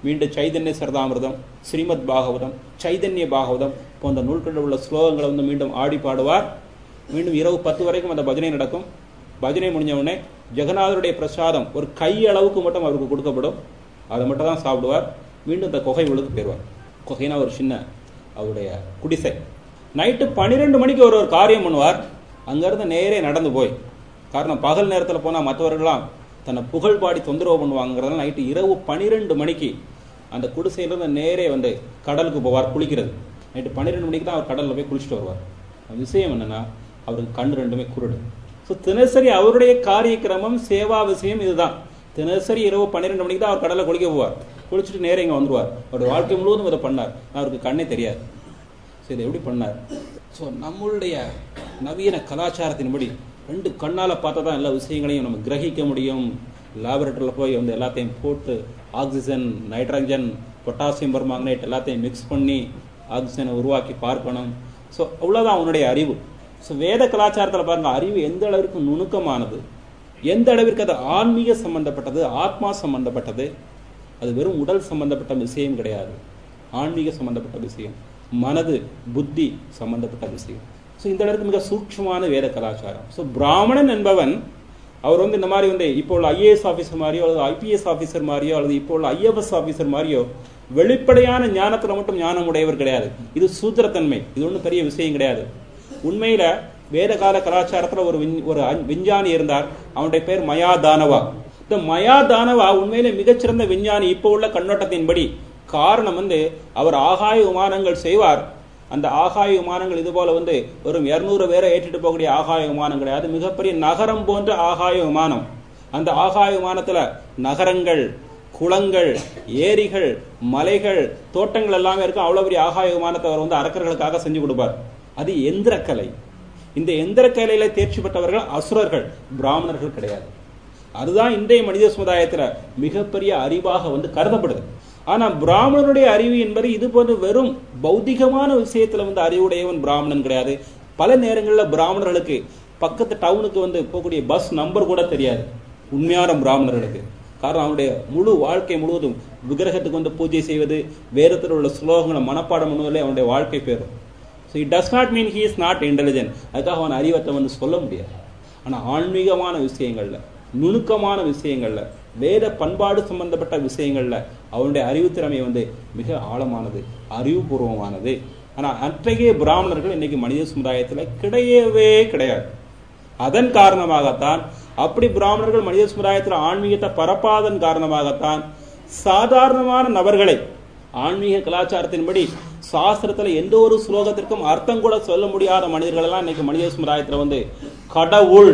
மீண்டும் சைதன்ய சரிதாமிர்தம் ஸ்ரீமத் பாகவதம் சைதன்ய பாகவதம் போன்ற நூல்களில் உள்ள ஸ்லோகங்களை வந்து மீண்டும் ஆடி பாடுவார் மீண்டும் இரவு பத்து வரைக்கும் அந்த பஜனை நடக்கும் பஜனை முடிஞ்ச உடனே ஜெகநாதருடைய பிரசாதம் ஒரு கை அளவுக்கு மட்டும் அவருக்கு கொடுக்கப்படும் அதை மட்டும் தான் சாப்பிடுவார் மீண்டும் இந்த குகை உள்ளுக்கு போயிடுவார் குகைனா ஒரு சின்ன அவருடைய குடிசை நைட்டு பன்னிரெண்டு மணிக்கு ஒரு ஒரு காரியம் பண்ணுவார் அங்கேருந்து நேரே நடந்து போய் காரணம் பகல் நேரத்தில் போனால் மற்றவர்கள்லாம் தன்னை புகழ் பாடி தொந்தரவு பண்ணுவாங்கிறதால நைட்டு இரவு பன்னிரெண்டு மணிக்கு அந்த குடிசையிலிருந்து நேரே வந்து கடலுக்கு போவார் குளிக்கிறது நைட்டு பன்னிரெண்டு மணிக்கு தான் அவர் கடலில் போய் குளிச்சுட்டு வருவார் விஷயம் என்னன்னா அவருக்கு கண் ரெண்டுமே குருடு ஸோ தினசரி அவருடைய காரிய கிரமம் சேவா விஷயம் இதுதான் தினசரி இரவு பன்னிரெண்டு மணிக்கு தான் அவர் கடலில் குளிக்க போவார் குளிச்சுட்டு நேரே இங்கே வந்துருவார் அவருடைய வாழ்க்கை முழுவதும் இதை பண்ணார் அவருக்கு கண்ணே தெரியாது ஸோ இதை எப்படி பண்ணார் ஸோ நம்மளுடைய நவீன கலாச்சாரத்தின்படி ரெண்டு கண்ணால் பார்த்தா தான் எல்லா விஷயங்களையும் நம்ம கிரகிக்க முடியும் லேபரேட்டரியில் போய் வந்து எல்லாத்தையும் போட்டு ஆக்சிஜன் நைட்ரஜன் பொட்டாசியம் பர்மாங்கனேட் எல்லாத்தையும் மிக்ஸ் பண்ணி ஆக்சிஜனை உருவாக்கி பார்க்கணும் ஸோ அவ்வளோதான் அவனுடைய அறிவு ஸோ வேத கலாச்சாரத்தில் பாருங்க அறிவு எந்த அளவிற்கு நுணுக்கமானது எந்த அளவிற்கு அது ஆன்மீக சம்பந்தப்பட்டது ஆத்மா சம்பந்தப்பட்டது அது வெறும் உடல் சம்பந்தப்பட்ட விஷயம் கிடையாது ஆன்மீக சம்பந்தப்பட்ட விஷயம் மனது புத்தி சம்பந்தப்பட்ட விஷயம் ஸோ இந்த அளவுக்கு மிக சூட்சமான வேத கலாச்சாரம் ஸோ பிராமணன் என்பவன் அவர் வந்து இந்த மாதிரி வந்து இப்போ உள்ள ஐஏஎஸ் ஆஃபீஸர் மாதிரியோ அல்லது ஐபிஎஸ் ஆஃபீஸர் மாதிரியோ அல்லது இப்போ உள்ள ஐஎஃப்எஸ் ஆஃபீஸர் மாதிரியோ வெளிப்படையான ஞானத்தில் மட்டும் ஞானம் உடையவர் கிடையாது இது சூத்திரத்தன்மை இது ஒன்றும் பெரிய விஷயம் கிடையாது உண்மையில வேத கால கலாச்சாரத்தில் ஒரு ஒரு விஞ்ஞானி இருந்தார் அவனுடைய பேர் மயா தானவா இந்த மயா தானவா உண்மையிலே மிகச்சிறந்த விஞ்ஞானி இப்போ உள்ள கண்ணோட்டத்தின்படி காரணம் வந்து அவர் ஆகாய விமானங்கள் செய்வார் அந்த ஆகாய விமானங்கள் இது போல வந்து வெறும் இருநூறு பேரை ஏற்றிட்டு போகக்கூடிய ஆகாய விமானம் கிடையாது மிகப்பெரிய நகரம் போன்ற ஆகாய விமானம் அந்த ஆகாய விமானத்துல நகரங்கள் குளங்கள் ஏரிகள் மலைகள் தோட்டங்கள் எல்லாமே இருக்கும் அவ்வளவு பெரிய ஆகாய விமானத்தை அவர் வந்து அரக்கர்களுக்காக செஞ்சு கொடுப்பார் அது எந்திரக்கலை இந்த எந்திரக்கலையில தேர்ச்சி பெற்றவர்கள் அசுரர்கள் பிராமணர்கள் கிடையாது அதுதான் இன்றைய மனித சமுதாயத்துல மிகப்பெரிய அறிவாக வந்து கருதப்படுது ஆனா பிராமணனுடைய அறிவு என்பது இது போன்ற வெறும் பௌதிகமான விஷயத்துல வந்து அறிவுடையவன் பிராமணன் கிடையாது பல நேரங்களில் பிராமணர்களுக்கு பக்கத்து டவுனுக்கு வந்து போகக்கூடிய பஸ் நம்பர் கூட தெரியாது உண்மையான பிராமணர்களுக்கு காரணம் அவனுடைய முழு வாழ்க்கை முழுவதும் விக்கிரகத்துக்கு வந்து பூஜை செய்வது வேதத்தில் உள்ள ஸ்லோகங்களை மனப்பாடம் பண்ணுவதிலே அவனுடைய வாழ்க்கை பேரும் so it does not mean he is not intelligent அதுக்காக அவன் அறிவத்தை வந்து சொல்ல முடியாது ஆனால் ஆன்மீகமான விஷயங்கள்ல நுணுக்கமான விஷயங்கள்ல வேத பண்பாடு சம்பந்தப்பட்ட விஷயங்கள்ல அவனுடைய அறிவுத்திறமை வந்து மிக ஆழமானது அறிவுபூர்வமானது ஆனால் அத்தகைய பிராமணர்கள் இன்னைக்கு மனித சமுதாயத்தில் கிடையவே கிடையாது அதன் காரணமாகத்தான் அப்படி பிராமணர்கள் மனித சமுதாயத்தில் ஆன்மீகத்தை பரப்பாதன் காரணமாகத்தான் சாதாரணமான நபர்களை ஆன்மீக கலாச்சாரத்தின்படி சாஸ்திரத்துல எந்த ஒரு ஸ்லோகத்திற்கும் அர்த்தம் கூட சொல்ல முடியாத மனிதர்கள் எல்லாம் இன்னைக்கு மனித சமுதாயத்துல வந்து கடவுள்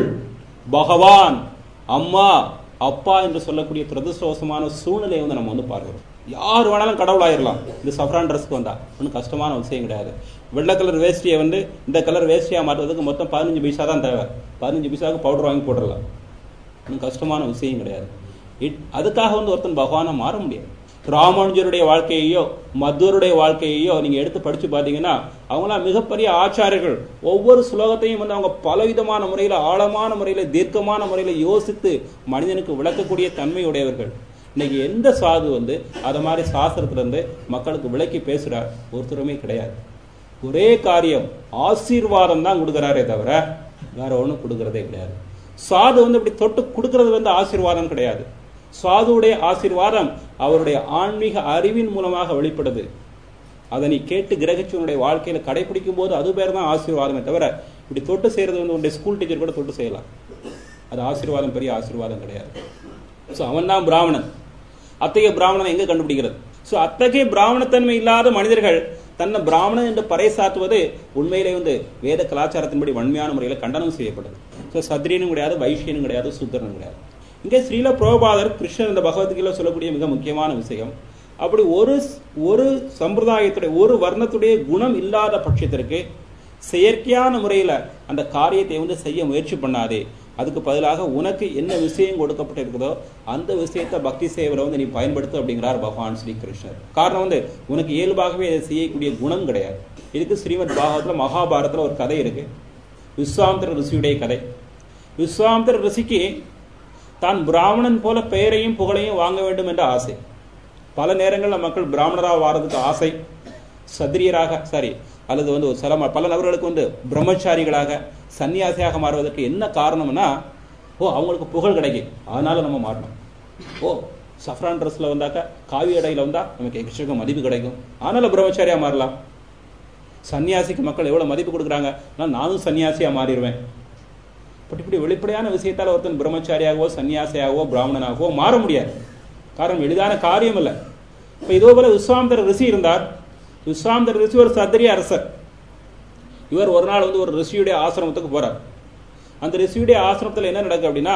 பகவான் அம்மா அப்பா என்று சொல்லக்கூடிய பிரதிசோசமான சூழ்நிலையை வந்து நம்ம வந்து பார்க்கிறோம் யார் வேணாலும் கடவுள் ஆயிரலாம் இந்த சஃப்ரான் ட்ரெஸ்க்கு வந்தா ஒன்றும் கஷ்டமான விஷயம் கிடையாது வெள்ளை கலர் வேஷ்டியை வந்து இந்த கலர் வேஷ்டியா மாற்றுறதுக்கு மொத்தம் பதினஞ்சு பைசா தான் தேவை பதினஞ்சு பைசாவுக்கு பவுடர் வாங்கி போட்டுடலாம் ஒன்றும் கஷ்டமான விஷயம் கிடையாது இட் அதுக்காக வந்து ஒருத்தன் பகவானா மாற முடியாது ராமானுஜருடைய வாழ்க்கையையோ மதுவருடைய வாழ்க்கையையோ நீங்க எடுத்து படிச்சு பார்த்தீங்கன்னா அவங்களாம் மிகப்பெரிய ஆச்சாரியர்கள் ஒவ்வொரு ஸ்லோகத்தையும் வந்து அவங்க பலவிதமான முறையில் ஆழமான முறையில் தீர்க்கமான முறையில் யோசித்து மனிதனுக்கு விளக்கக்கூடிய தன்மையுடையவர்கள் இன்னைக்கு எந்த சாது வந்து அதை மாதிரி சாஸ்திரத்துல இருந்து மக்களுக்கு விளக்கி பேசுறார் ஒருத்தருமே கிடையாது ஒரே காரியம் ஆசீர்வாதம் தான் கொடுக்குறாரே தவிர வேற ஒன்றும் கொடுக்கறதே கிடையாது சாது வந்து இப்படி தொட்டு கொடுக்கறது வந்து ஆசீர்வாதம் கிடையாது சாதுவுடைய ஆசீர்வாதம் அவருடைய ஆன்மீக அறிவின் மூலமாக வெளிப்படுது அதை நீ கேட்டு கிரகிச்சவனுடைய வாழ்க்கையில கடைபிடிக்கும் போது அது பேர் தான் ஆசீர்வாதமே தவிர இப்படி தொட்டு செய்யறது வந்து உன்னுடைய ஸ்கூல் டீச்சர் கூட தொட்டு செய்யலாம் அது ஆசீர்வாதம் பெரிய ஆசீர்வாதம் கிடையாது ஸோ அவன் தான் பிராமணன் அத்தகைய பிராமணனை எங்க கண்டுபிடிக்கிறது ஸோ அத்தகைய பிராமணத்தன்மை இல்லாத மனிதர்கள் தன்னை பிராமணன் என்று பறைசாற்றுவது உண்மையிலே வந்து வேத கலாச்சாரத்தின்படி வன்மையான முறையில் கண்டனம் செய்யப்படுது ஸோ சத்ரியனும் கிடையாது வைஷ்யனும் கிடையாது சூத்திரனும் கிடையாது இங்கே ஸ்ரீல புரோபாதர் கிருஷ்ணன் இந்த பகவத்கீதையில் சொல்லக்கூடிய மிக முக்கியமான விஷயம் அப்படி ஒரு ஒரு சம்பிரதாயத்துடைய ஒரு வர்ணத்துடைய குணம் இல்லாத பட்சத்திற்கு செயற்கையான முறையில் அந்த காரியத்தை வந்து செய்ய முயற்சி பண்ணாதே அதுக்கு பதிலாக உனக்கு என்ன விஷயம் கொடுக்கப்பட்டிருக்குதோ அந்த விஷயத்தை பக்தி சேவரை வந்து நீ பயன்படுத்து அப்படிங்கிறார் பகவான் ஸ்ரீ கிருஷ்ணர் காரணம் வந்து உனக்கு இயல்பாகவே இதை செய்யக்கூடிய குணம் கிடையாது இதுக்கு ஸ்ரீமத் பாகவத்தில் மகாபாரத்தில் ஒரு கதை இருக்கு விஸ்வாமித்திர ரிஷியுடைய கதை விஸ்வாமித்திர ரிஷிக்கு தான் பிராமணன் போல பெயரையும் புகழையும் வாங்க வேண்டும் என்ற ஆசை பல நேரங்களில் மக்கள் பிராமணராக வாரதுக்கு ஆசை சத்திரியராக சாரி அல்லது வந்து ஒரு சில ம- பல நபர்களுக்கு வந்து பிரம்மச்சாரிகளாக சன்னியாசியாக மாறுவதற்கு என்ன காரணம்னா ஓ அவங்களுக்கு புகழ் கிடைக்கும் அதனால நம்ம மாறணும் ஓ சஃப்ரான் ட்ரெஸ்ல வந்தாக்கா காவி இடையில வந்தா நமக்கு எக்ஸ்ட்ரா மதிப்பு கிடைக்கும் அதனால பிரம்மச்சாரியா மாறலாம் சன்னியாசிக்கு மக்கள் எவ்வளவு மதிப்பு கொடுக்குறாங்க நான் நானும் சன்னியாசியா மாறிடுவேன் பட் இப்படி வெளிப்படையான விஷயத்தால் ஒருத்தன் பிரம்மச்சாரியாகவோ சன்னியாசியாகவோ பிராமணனாகவோ மாற முடியாது காரணம் எளிதான காரியம் இல்லை இப்போ இதோ போல விஸ்வாமித்தர் ரிஷி இருந்தார் விஸ்வாமித்தர் ரிஷி ஒரு சத்திரிய அரசர் இவர் ஒரு நாள் வந்து ஒரு ரிஷியுடைய ஆசிரமத்துக்கு போறார் அந்த ரிஷியுடைய ஆசிரமத்தில் என்ன நடக்கு அப்படின்னா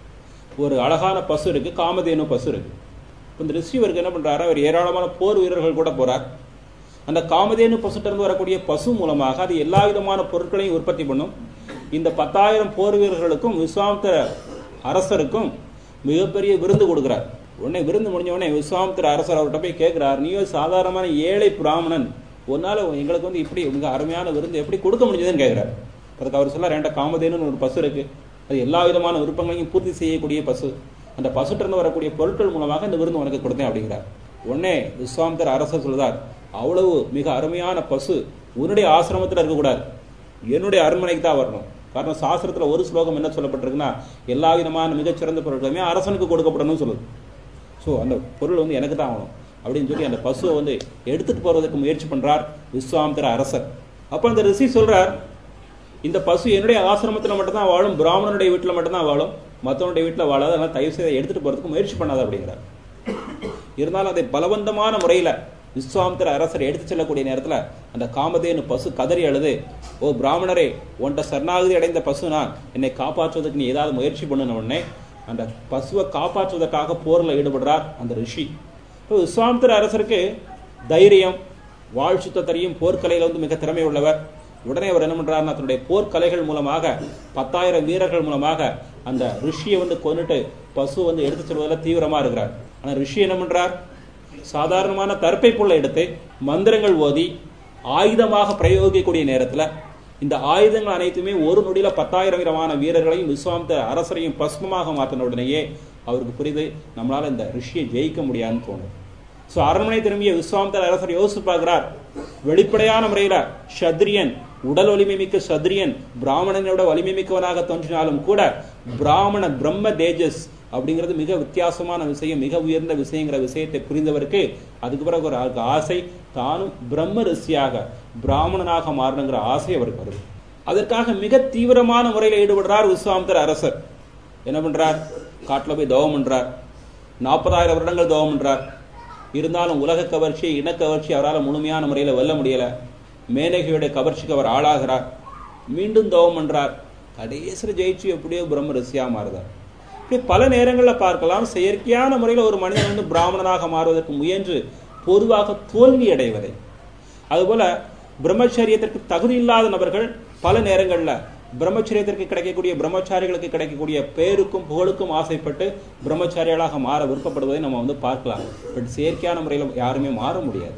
ஒரு அழகான பசு இருக்கு காமதேனு பசு இருக்கு இப்ப இந்த ரிஷி இவருக்கு என்ன பண்றாரு அவர் ஏராளமான போர் வீரர்கள் கூட போறார் அந்த காமதேனு பசுட்ட இருந்து வரக்கூடிய பசு மூலமாக அது எல்லா விதமான பொருட்களையும் உற்பத்தி பண்ணும் இந்த பத்தாயிரம் போர் வீரர்களுக்கும் விஸ்வாமித்திர அரசருக்கும் மிகப்பெரிய விருந்து கொடுக்கிறார் உடனே விருந்து முடிஞ்ச உடனே விஸ்வாமித்திர அரசர் அவர்கிட்ட போய் கேட்கிறார் நீயோ சாதாரணமான ஏழை பிராமணன் உன்னால எங்களுக்கு வந்து இப்படி மிக அருமையான விருந்து எப்படி கொடுக்க முடிஞ்சதுன்னு கேட்கிறார் அதுக்கு அவர் சொல்ல ரெண்ட காமதேனுன்னு ஒரு பசு இருக்கு அது எல்லா விதமான விருப்பங்களையும் பூர்த்தி செய்யக்கூடிய பசு அந்த பசுட்ட இருந்து வரக்கூடிய பொருட்கள் மூலமாக இந்த விருந்து உனக்கு கொடுத்தேன் அப்படிங்கிறார் உடனே விஸ்வாமித்திர அரசர் சொல்றார் அவ்வளவு மிக அருமையான பசு உன்னுடைய ஆசிரமத்தில் இருக்கக்கூடாது என்னுடைய அரண்மனைக்கு தான் வரணும் காரணம் சாஸ்திரத்துல ஒரு ஸ்லோகம் என்ன சொல்லப்பட்டிருக்குன்னா எல்லா விதமான மிகச்சிறந்த பொருட்களுமே அரசனுக்கு கொடுக்கப்படணும்னு சொல்லுது ஸோ அந்த பொருள் வந்து எனக்கு தான் ஆகணும் அப்படின்னு சொல்லி அந்த பசுவை வந்து எடுத்துட்டு போறதுக்கு முயற்சி பண்றார் விஸ்வாமித்திர அரசர் அப்ப அந்த ரிஷி சொல்றார் இந்த பசு என்னுடைய ஆசிரமத்தில் மட்டும்தான் வாழும் பிராமணனுடைய வீட்டில் மட்டும்தான் வாழும் மற்றவனுடைய வீட்டில் வாழாது அதனால தயவு செய்து எடுத்துட்டு போறதுக்கு முயற்சி பண்ணாத அப்படிங்கிறார் இருந்தாலும் அதை பலவந்தமான முறையில விஸ்வாமித்திர அரசர் எடுத்து செல்லக்கூடிய நேரத்துல அந்த காமதேனு பசு கதறி அழுது ஓ பிராமணரே உன்ட்ட சரணாகதி அடைந்த பசு நான் என்னை காப்பாற்றுவதற்கு நீ ஏதாவது முயற்சி பண்ணுன உடனே அந்த பசுவை காப்பாற்றுவதற்காக போர்ல ஈடுபடுறார் அந்த ரிஷி இப்போ விஸ்வாமித்திர அரசருக்கு தைரியம் வாழ் சுத்தத்தறியும் போர்க்கலையில வந்து மிக திறமை உள்ளவர் உடனே அவர் என்ன பண்றாருன்னா தன்னுடைய போர்க்கலைகள் மூலமாக பத்தாயிரம் வீரர்கள் மூலமாக அந்த ரிஷியை வந்து கொன்னுட்டு பசு வந்து எடுத்து செல்வதில் தீவிரமா இருக்கிறார் ஆனா ரிஷி என்ன பண்றார் சாதாரணமான தர்ப்பை புல்லை எடுத்து மந்திரங்கள் ஓதி ஆயுதமாக பிரயோகிக்கக்கூடிய நேரத்துல இந்த ஆயுதங்கள் அனைத்துமே ஒரு நொடியில பத்தாயிரம் விதமான வீரர்களையும் விஸ்வாமித்த அரசரையும் பஸ்மமாக மாற்றின உடனேயே அவருக்கு புரியுது நம்மளால இந்த ரிஷியை ஜெயிக்க முடியாதுன்னு தோணுது ஸோ அரண்மனை திரும்பிய விஸ்வாமித்தர் அரசர் யோசிச்சு பார்க்கிறார் வெளிப்படையான முறையில சத்ரியன் உடல் வலிமை மிக்க சத்ரியன் பிராமணனோட வலிமை மிக்கவனாக தோன்றினாலும் கூட பிராமண பிரம்ம தேஜஸ் அப்படிங்கிறது மிக வித்தியாசமான விஷயம் மிக உயர்ந்த விஷயங்கிற விஷயத்தை புரிந்தவருக்கு அதுக்கு பிறகு ஒரு அவருக்கு ஆசை தானும் பிரம்ம ரிஷியாக பிராமணனாக மாறணுங்கிற ஆசை அவருக்கு வருது அதற்காக மிக தீவிரமான முறையில் ஈடுபடுறார் விஸ்வாமித்தர் அரசர் என்ன பண்றார் காட்டுல போய் தவம் பண்றார் நாற்பதாயிரம் வருடங்கள் தவம் பண்றார் இருந்தாலும் உலக கவர்ச்சி இனக்கவர்ச்சி அவரால் முழுமையான முறையில் வெல்ல முடியல மேனகையுடைய கவர்ச்சிக்கு அவர் ஆளாகிறார் மீண்டும் தவம் பண்றார் கடைசியில் ஜெயிச்சு எப்படியோ பிரம்ம ரிஷியா மாறுதார் இப்படி பல நேரங்களில் பார்க்கலாம் செயற்கையான முறையில் ஒரு மனிதன் வந்து பிராமணனாக மாறுவதற்கு முயன்று பொதுவாக தோல்வி அடைவதை அதுபோல பிரம்மச்சரியத்திற்கு தகுதி இல்லாத நபர்கள் பல நேரங்களில் பிரம்மச்சரியத்திற்கு கிடைக்கக்கூடிய பிரம்மச்சாரிகளுக்கு கிடைக்கக்கூடிய பேருக்கும் புகழுக்கும் ஆசைப்பட்டு பிரம்மச்சாரிகளாக மாற விருப்பப்படுவதை நம்ம வந்து பார்க்கலாம் பட் செயற்கையான முறையில் யாருமே மாற முடியாது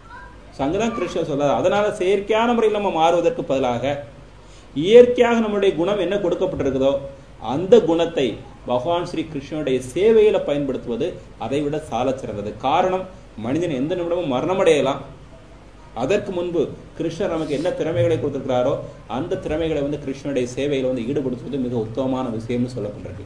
ஸோ அங்கதான் கிருஷ்ணன் சொல்றாரு அதனால செயற்கையான முறையில் நம்ம மாறுவதற்கு பதிலாக இயற்கையாக நம்மளுடைய குணம் என்ன கொடுக்கப்பட்டிருக்குதோ அந்த குணத்தை பகவான் ஸ்ரீ கிருஷ்ணனுடைய சேவையில பயன்படுத்துவது அதை விட சாலச் சிறந்தது காரணம் மனிதன் எந்த நிமிடமும் மரணமடையலாம் அதற்கு முன்பு கிருஷ்ணர் நமக்கு என்ன திறமைகளை கொடுத்திருக்கிறாரோ அந்த திறமைகளை வந்து கிருஷ்ணனுடைய சேவையில வந்து ஈடுபடுத்துவது மிக உத்தமமான விஷயம்னு சொல்லப்பட்டிருக்கு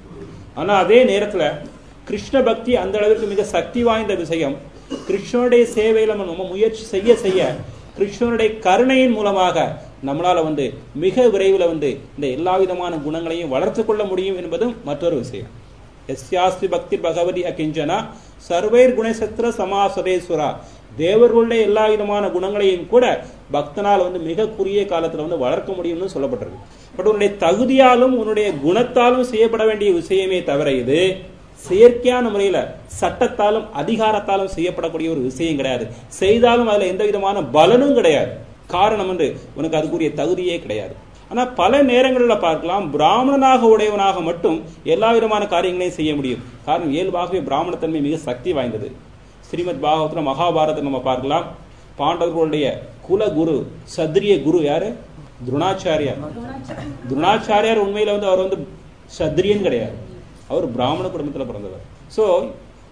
ஆனா அதே நேரத்துல கிருஷ்ண பக்தி அந்த அளவிற்கு மிக சக்தி வாய்ந்த விஷயம் கிருஷ்ணனுடைய சேவையில நம்ம முயற்சி செய்ய செய்ய கிருஷ்ணனுடைய கருணையின் மூலமாக நம்மளால வந்து மிக விரைவில் வந்து இந்த எல்லா விதமான குணங்களையும் வளர்த்து கொள்ள முடியும் என்பதும் மற்றொரு விஷயம் எஸ்யாஸ்தி பக்தி பகவதி அகிஞ்சனா சர்வைர் குணசத்திர சமாசதேஸ்வரா தேவர்களுடைய எல்லா விதமான குணங்களையும் கூட பக்தனால் வந்து மிக குறுகிய காலத்துல வந்து வளர்க்க முடியும்னு சொல்லப்பட்டிருக்கு பட் உன்னுடைய தகுதியாலும் உன்னுடைய குணத்தாலும் செய்யப்பட வேண்டிய விஷயமே தவிர இது செயற்கையான முறையில சட்டத்தாலும் அதிகாரத்தாலும் செய்யப்படக்கூடிய ஒரு விஷயம் கிடையாது செய்தாலும் அதுல எந்த விதமான பலனும் கிடையாது காரணம் வந்து உனக்கு அதுக்குரிய தகுதியே கிடையாது ஆனா பல நேரங்களில் பார்க்கலாம் பிராமணனாக உடையவனாக மட்டும் எல்லா விதமான காரியங்களையும் செய்ய முடியும் காரணம் இயல்பாகவே பிராமணத்தன்மை மிக சக்தி வாய்ந்தது ஸ்ரீமத் பாகவத்துல மகாபாரதத்தை நம்ம பார்க்கலாம் பாண்டவர்களுடைய குல குரு சத்ரிய குரு யாரு துரோணாச்சாரியார் துரோணாச்சாரியார் உண்மையில வந்து அவர் வந்து சத்ரியன் கிடையாது அவர் பிராமண குடும்பத்துல பிறந்தவர் சோ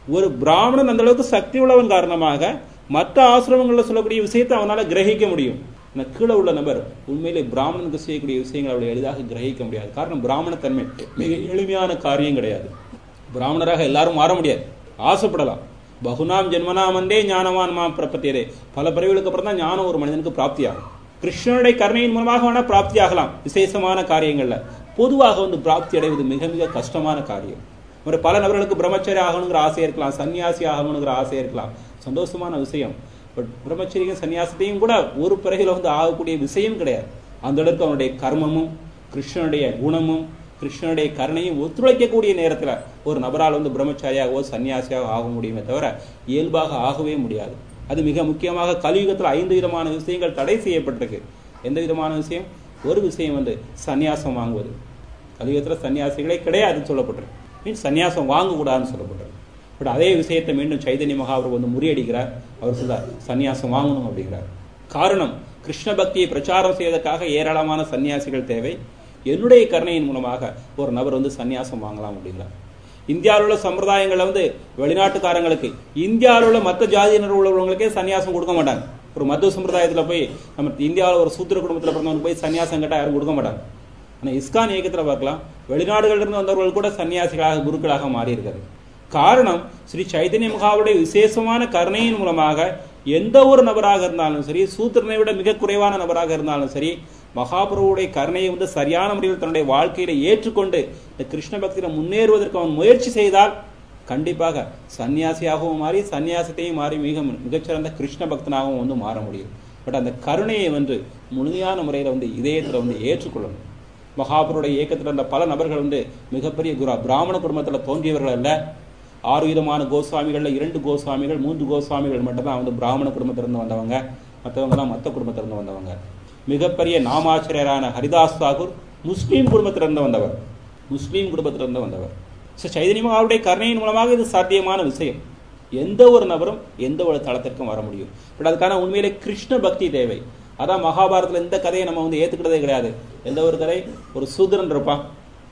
ஒரு பிராமணன் அந்த அளவுக்கு சக்தி உள்ளவன் காரணமாக மற்ற ஆசிரமங்களில் சொல்லக்கூடிய விஷயத்தை அவனால கிரகிக்க முடியும் ஆனா கீழே உள்ள நபர் உண்மையிலே பிராமணனுக்கு செய்யக்கூடிய விஷயங்களை அவளை எளிதாக கிரகிக்க முடியாது காரணம் பிராமணத்தன்மை மிக எளிமையான காரியம் கிடையாது பிராமணராக எல்லாரும் மாற முடியாது ஆசைப்படலாம் பகுநாம் ஜென்மனாமந்தே ஞானவான் மா பிரபத்தியதே பல பிறவிகளுக்கு அப்புறம் தான் ஞானம் ஒரு மனிதனுக்கு பிராப்தியாகும் கிருஷ்ணனுடைய கருணையின் மூலமாக வேணா பிராப்தி ஆகலாம் விசேஷமான காரியங்கள்ல பொதுவாக வந்து பிராப்தி அடைவது மிக மிக கஷ்டமான காரியம் ஒரு பல நபர்களுக்கு பிரம்மச்சரி ஆகணுங்கிற ஆசை இருக்கலாம் சன்னியாசி ஆகணுங்கிற ஆசை இருக்கலாம் சந்தோஷமான விஷயம் பட் பிரம்மச்சரியும் சன்னியாசத்தையும் கூட ஒரு பிறகுல வந்து ஆகக்கூடிய விஷயம் கிடையாது அந்த அளவுக்கு அவனுடைய கர்மமும் கிருஷ்ணனுடைய குணமும் கிருஷ்ணனுடைய கருணையும் ஒத்துழைக்கக்கூடிய நேரத்துல ஒரு நபரால் வந்து பிரம்மச்சாரியாகவோ சன்னியாசியாக ஆக முடியுமே தவிர இயல்பாக ஆகவே முடியாது அது மிக முக்கியமாக கலியுகத்தில் ஐந்து விதமான விஷயங்கள் தடை செய்யப்பட்டிருக்கு எந்த விதமான விஷயம் ஒரு விஷயம் வந்து சன்னியாசம் வாங்குவது கலியுகத்தில் சன்னியாசிகளே கிடையாதுன்னு சொல்லப்பட்டிருக்கு மீன்ஸ் சன்னியாசம் வாங்கக்கூடாதுன்னு சொல்லப்பட்டிருக்கு பட் அதே விஷயத்தை மீண்டும் சைதன்ய மகாபுரம் வந்து முறியடிக்கிறார் அவர் சொல்றார் சன்னியாசம் வாங்கணும் அப்படிங்கிறார் காரணம் கிருஷ்ண பக்தியை பிரச்சாரம் செய்வதற்காக ஏராளமான சன்னியாசிகள் தேவை என்னுடைய கருணையின் மூலமாக ஒரு நபர் வந்து சன்னியாசம் வாங்கலாம் அப்படிங்கிறார் இந்தியாவில் உள்ள சம்பிரதாயங்கள்ல வந்து வெளிநாட்டுக்காரங்களுக்கு இந்தியாவில் உள்ள மற்ற ஜாதியினர் உள்ளவங்களுக்கே சன்னியாசம் கொடுக்க மாட்டாங்க ஒரு மத்துவ சம்பிரதாயத்தில் போய் நம்ம இந்தியாவில் ஒரு சூத்திர குடும்பத்தில் பிறந்தவங்க போய் சன்னியாசம் கேட்டால் யாரும் கொடுக்க மாட்டாங்க ஆனால் இஸ்கான் இயக்கத்தில் பார்க்கலாம் வெளிநாடுகளிலிருந்து வந்தவர்கள் கூட சன்னியாசிகளாக குருக்களாக மாறி இருக்காரு காரணம் ஸ்ரீ சைதன்ய மகாவுடைய விசேஷமான கருணையின் மூலமாக எந்த ஒரு நபராக இருந்தாலும் சரி சூத்திரனை விட மிக குறைவான நபராக இருந்தாலும் சரி மகாபிரபுடைய கருணையை வந்து சரியான முறையில் தன்னுடைய வாழ்க்கையில ஏற்றுக்கொண்டு இந்த கிருஷ்ண பக்தியில முன்னேறுவதற்கு அவன் முயற்சி செய்தால் கண்டிப்பாக சன்னியாசியாகவும் மாறி சன்னியாசத்தையும் மாறி மிக மிகச்சிறந்த கிருஷ்ண பக்தனாகவும் வந்து மாற முடியும் பட் அந்த கருணையை வந்து முழுமையான முறையில் வந்து இதயத்தில் வந்து ஏற்றுக்கொள்ளணும் மகாபுருடைய இயக்கத்தில் இருந்த பல நபர்கள் வந்து மிகப்பெரிய குரா பிராமண குடும்பத்தில் தோன்றியவர்கள் அல்ல ஆறு விதமான கோஸ்வாமிகள்ல இரண்டு கோஸ்வாமிகள் மூன்று கோஸ்வாமிகள் மட்டும்தான் வந்து பிராமண குடும்பத்திலிருந்து வந்தவங்க மற்றவங்கலாம் மற்ற குடும்பத்திலிருந்து வந்தவங்க மிகப்பெரிய நாமாச்சரியரான ஹரிதாஸ் தாகூர் முஸ்லீம் குடும்பத்திலிருந்து வந்தவர் முஸ்லீம் குடும்பத்திலிருந்து வந்தவர் ஸோ சைதன்யமாவுடைய கருணையின் மூலமாக இது சாத்தியமான விஷயம் எந்த ஒரு நபரும் எந்த ஒரு தளத்திற்கும் வர முடியும் பட் அதுக்கான உண்மையிலே கிருஷ்ண பக்தி தேவை அதான் மகாபாரதத்தில் இந்த கதையை நம்ம வந்து ஏத்துக்கிட்டதே கிடையாது எந்த ஒரு கதை ஒரு சூத்திரன் இருப்பான்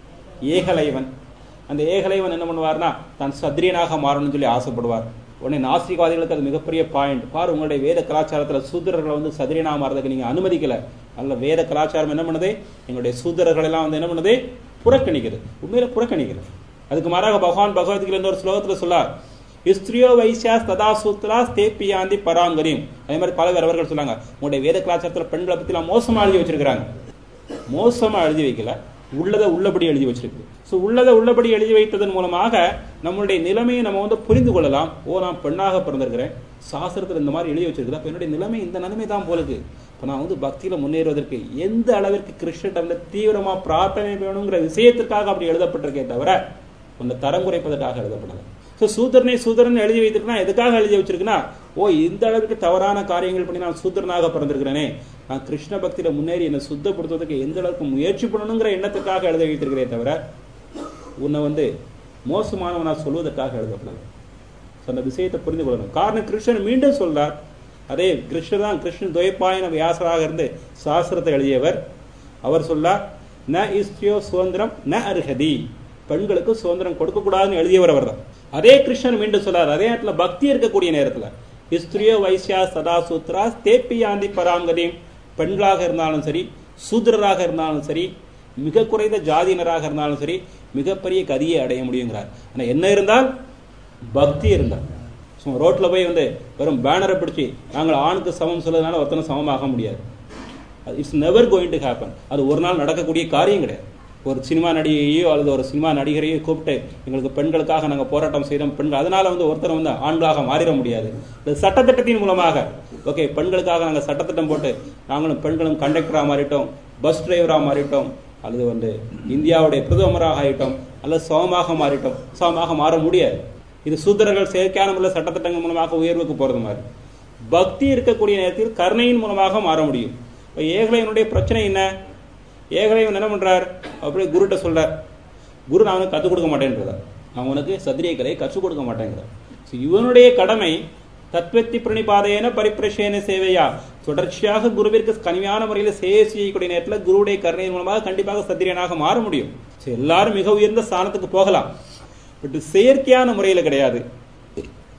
ஏகலைவன் அந்த ஏகலைவன் என்ன பண்ணுவார்னா தான் சத்ரியனாக மாறணும்னு சொல்லி ஆசைப்படுவார் உடனே நாஸ்திகவாதிகளுக்கு அது மிகப்பெரிய பாயிண்ட் பாரு உங்களுடைய வேத கலாச்சாரத்தில் சூத்திரர்களை வந்து சத்ரியனாக மாறதுக்கு நீங்க அனுமதிக்கல அல்ல வேத கலாச்சாரம் என்ன பண்ணுது எங்களுடைய சூத்திரர்கள் எல்லாம் வந்து என்ன பண்ணுது புறக்கணிக்குது உண்மையில புறக்கணிக்குது அதுக்கு மாறாக பகவான் பகவத்கீதை ஒரு ஸ்லோகத்துல சொல்லார் இஸ்திரியோ வைசியா ததா சூத்ரா ஸ்தேப்பியாந்தி பராங்கரியும் அதே மாதிரி பல அவர்கள் சொன்னாங்க உங்களுடைய வேத கலாச்சாரத்தில் பெண்களை பத்தி எல்லாம் மோசமா எழுதி வச்சிருக்கிறாங்க மோசமா எழுதி வைக்கல உள்ளதை உள்ளபடி எழுதி வச்சிருக்கு ஸோ உள்ளதை உள்ளபடி எழுதி வைத்ததன் மூலமாக நம்மளுடைய நிலைமையை நம்ம வந்து புரிந்து கொள்ளலாம் ஓ நான் பெண்ணாக பிறந்திருக்கிறேன் சாஸ்திரத்தில் இந்த மாதிரி எழுதி வச்சிருக்கிறேன் அப்ப என்னுடைய நிலைமை இந்த நிலைமை தான் போலுக்கு இப்போ நான் வந்து பக்தியில முன்னேறுவதற்கு எந்த அளவிற்கு கிருஷ்ணன் வந்து தீவிரமா பிரார்த்தனை வேணுங்கிற விஷயத்திற்காக அப்படி எழுதப்பட்டிருக்கே தவிர உன்னை தரம் குறைப்பதற்காக எழுதப்படலை ஸோ சூத்திரனை சூத்திரன் எழுதி வைத்திருக்கா எதுக்காக எழுதி வச்சிருக்குன்னா ஓ இந்த அளவுக்கு தவறான காரியங்கள் பண்ணி நான் சூத்திரனாக பிறந்திருக்கிறேனே நான் கிருஷ்ண பக்தியில முன்னேறி என்னை சுத்தப்படுத்துவதற்கு எந்த அளவுக்கு முயற்சி பண்ணணுங்கிற எண்ணத்துக்காக எழுதி வைத்திருக்கிறேன் தவிர உன்னை வந்து மோசமானவனா சொல்வதற்காக எழுதப்படலை அந்த விஷயத்தை புரிந்து கொள்ளணும் காரணம் கிருஷ்ணன் மீண்டும் சொல்றார் அதே கிருஷ்ணர் தான் கிருஷ்ணன் துவைப்பாயன வியாசராக இருந்து சாஸ்திரத்தை எழுதியவர் அவர் சொல்லார் ந இஸ்தியோ சுதந்திரம் ந அருகதி பெண்களுக்கு சுதந்திரம் கொடுக்கக்கூடாதுன்னு எழுதியவர் அவர் தான் அதே கிருஷ்ணன் மீண்டும் சொல்லார் அதே நேரத்துல பக்தி இருக்கக்கூடிய நேரத்துல இஸ்திரியோ வைசியா சதா சூத்ரா தேப்பியாந்தி பராங்கதியும் பெண்களாக இருந்தாலும் சரி சூத்திரராக இருந்தாலும் சரி மிக குறைந்த ஜாதியினராக இருந்தாலும் சரி மிகப்பெரிய கதியை அடைய முடியுங்கிறார் ஆனா என்ன இருந்தால் பக்தி இருந்தால் சும்மா ரோட்ல போய் வந்து வெறும் பேனரை பிடிச்சி நாங்கள் ஆணுக்கு சமம் சொல்றதுனால ஒருத்தனை சமமாக முடியாது it's never going to happen அது ஒரு நாள் நடக்கக்கூடிய காரியம் கிடையாது ஒரு சினிமா நடிகையோ அல்லது ஒரு சினிமா நடிகரையோ கூப்பிட்டு எங்களுக்கு பெண்களுக்காக நாங்கள் போராட்டம் செய்தோம் பெண்கள் அதனால வந்து ஒருத்தர் வந்து ஆண்களாக மாறிட முடியாது இந்த சட்டத்திட்டத்தின் மூலமாக ஓகே பெண்களுக்காக நாங்கள் சட்டத்திட்டம் போட்டு நாங்களும் பெண்களும் கண்டக்டராக மாறிட்டோம் பஸ் டிரைவராக மாறிட்டோம் அல்லது வந்து இந்தியாவுடைய பிரதமராக ஆகிட்டோம் அல்லது சமமாக மாறிட்டோம் சமமாக மாற முடியாது இது சூத்திரர்கள் செயற்கையான முறையில் சட்டத்திட்டங்கள் மூலமாக உயர்வுக்கு போறது மாதிரி பக்தி இருக்கக்கூடிய நேரத்தில் கருணையின் மூலமாக மாற முடியும் இப்போ ஏகலைவனுடைய பிரச்சனை என்ன ஏகலைவன் என்ன பண்றார் அப்படியே குருட்ட சொல்றார் குரு நான் அவனுக்கு கற்றுக் கொடுக்க மாட்டேன்றதார் நான் உனக்கு சத்திரிய கலையை கற்றுக் கொடுக்க மாட்டேங்கிறார் ஸோ இவனுடைய கடமை தத்வத்தி பிரணிபாதையன பரிப்பிரஷேன சேவையா தொடர்ச்சியாக குருவிற்கு கனிமையான முறையில் சேவை செய்யக்கூடிய நேரத்தில் குருவுடைய கருணையின் மூலமாக கண்டிப்பாக சத்திரியனாக மாற முடியும் ஸோ எல்லாரும் மிக உயர்ந்த ஸ்தானத்துக்கு போகலாம் பட் செயற்கையான முறையில் கிடையாது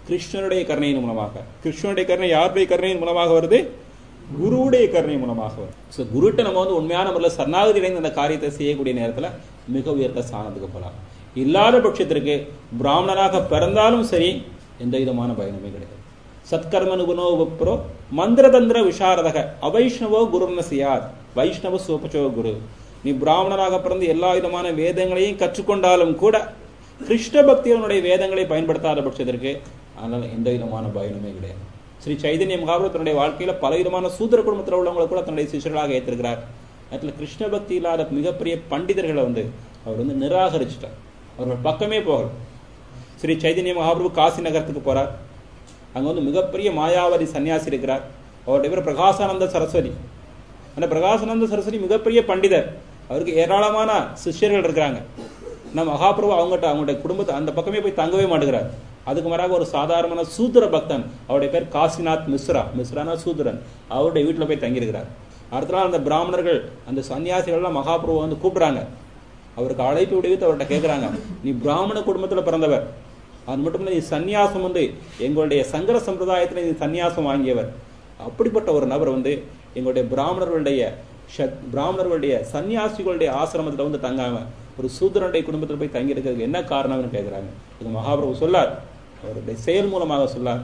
கிருஷ்ணனுடைய கருணையின் மூலமாக கிருஷ்ணனுடைய கருணை யாருடைய கருணையின் மூலமாக வருது குருவுடைய கருணை மூலமாக வரும் ஸோ குருட்ட நம்ம வந்து உண்மையான முறையில் சரணாகதி அடைந்து அந்த காரியத்தை செய்யக்கூடிய நேரத்தில் மிக உயர்ந்த ஸ்தானத்துக்கு போகலாம் இல்லாத பட்சத்திற்கு பிராமணனாக பிறந்தாலும் சரி எந்த விதமான பயனுமே கிடையாது சத்கர்மனுகுணோ விப்ரோ மந்திரதந்திர விசாரதக அவைஷ்ணவோ குருன்னு செய்யாது வைஷ்ணவ சோபச்சோ குரு நீ பிராமணனாக பிறந்து எல்லா விதமான வேதங்களையும் கற்றுக்கொண்டாலும் கூட கிருஷ்ண பக்தியவனுடைய வேதங்களை பயன்படுத்தாத பட்சத்திற்கு அதனால் எந்த விதமான பயனுமே கிடையாது ஸ்ரீ சைதன்ய மகாபுரம் தன்னுடைய வாழ்க்கையில பல விதமான சூத்திர குடும்பத்தில் உள்ளவங்களை கூட தன்னுடைய சிஷர்களாக ஏற்றிருக்கிறார் அதில் கிருஷ்ண பக்தி இல்லாத மிகப்பெரிய பண்டிதர்களை வந்து அவர் வந்து நிராகரிச்சிட்டார் அவர்கள் பக்கமே போகல ஸ்ரீ சைதன்ய மகாபிரபு காசி நகரத்துக்கு போறார் அங்க வந்து மிகப்பெரிய மாயாவதி சன்னியாசி இருக்கிறார் அவருடைய பேர் பிரகாசானந்த சரஸ்வதி அந்த பிரகாசானந்த சரஸ்வதி மிகப்பெரிய பண்டிதர் அவருக்கு ஏராளமான சிஷ்யர்கள் இருக்கிறாங்க நம்ம மகாபிரபு அவங்ககிட்ட அவங்களுடைய குடும்பத்தை அந்த பக்கமே போய் தங்கவே மாட்டேங்கிறார் அதுக்கு மாறாக ஒரு சாதாரணமான சூத்திர பக்தன் அவருடைய பேர் காசிநாத் மிஸ்ரா மிஸ்ரானா சூத்திரன் அவருடைய வீட்டில் போய் தங்கியிருக்கிறார் அடுத்த நாள் அந்த பிராமணர்கள் அந்த சன்னியாசிகள்லாம் மகாபிரபு வந்து கூப்பிடுறாங்க அவருக்கு அழைப்பு விடுவித்து அவர்கிட்ட கேட்குறாங்க நீ பிராமண குடும்பத்தில் பிறந்தவர் அது மட்டும் இல்லை நீ சந்நியாசம் வந்து எங்களுடைய சங்கர சம்பிரதாயத்தில் நீ சந்நியாசம் வாங்கியவர் அப்படிப்பட்ட ஒரு நபர் வந்து எங்களுடைய பிராமணர்களுடைய ஷத் பிராமணர்களுடைய சன்னியாசிகளுடைய ஆசிரமத்தில் வந்து தங்காம ஒரு சூத்திரனுடைய குடும்பத்தில் போய் தங்கி இருக்கிறதுக்கு என்ன காரணம்னு கேட்குறாங்க இது மகாபிரபு சொல்லார் அவருடைய செயல் மூலமாக சொல்லார்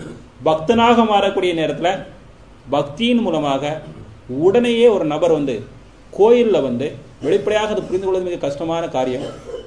பக்தனாக மாறக்கூடிய நேரத்தில் பக்தியின் மூலமாக உடனேயே ஒரு நபர் வந்து கோயிலில் வந்து வெளிப்படையாக அது புரிந்து கொள்வது மிக கஷ்டமான காரியம்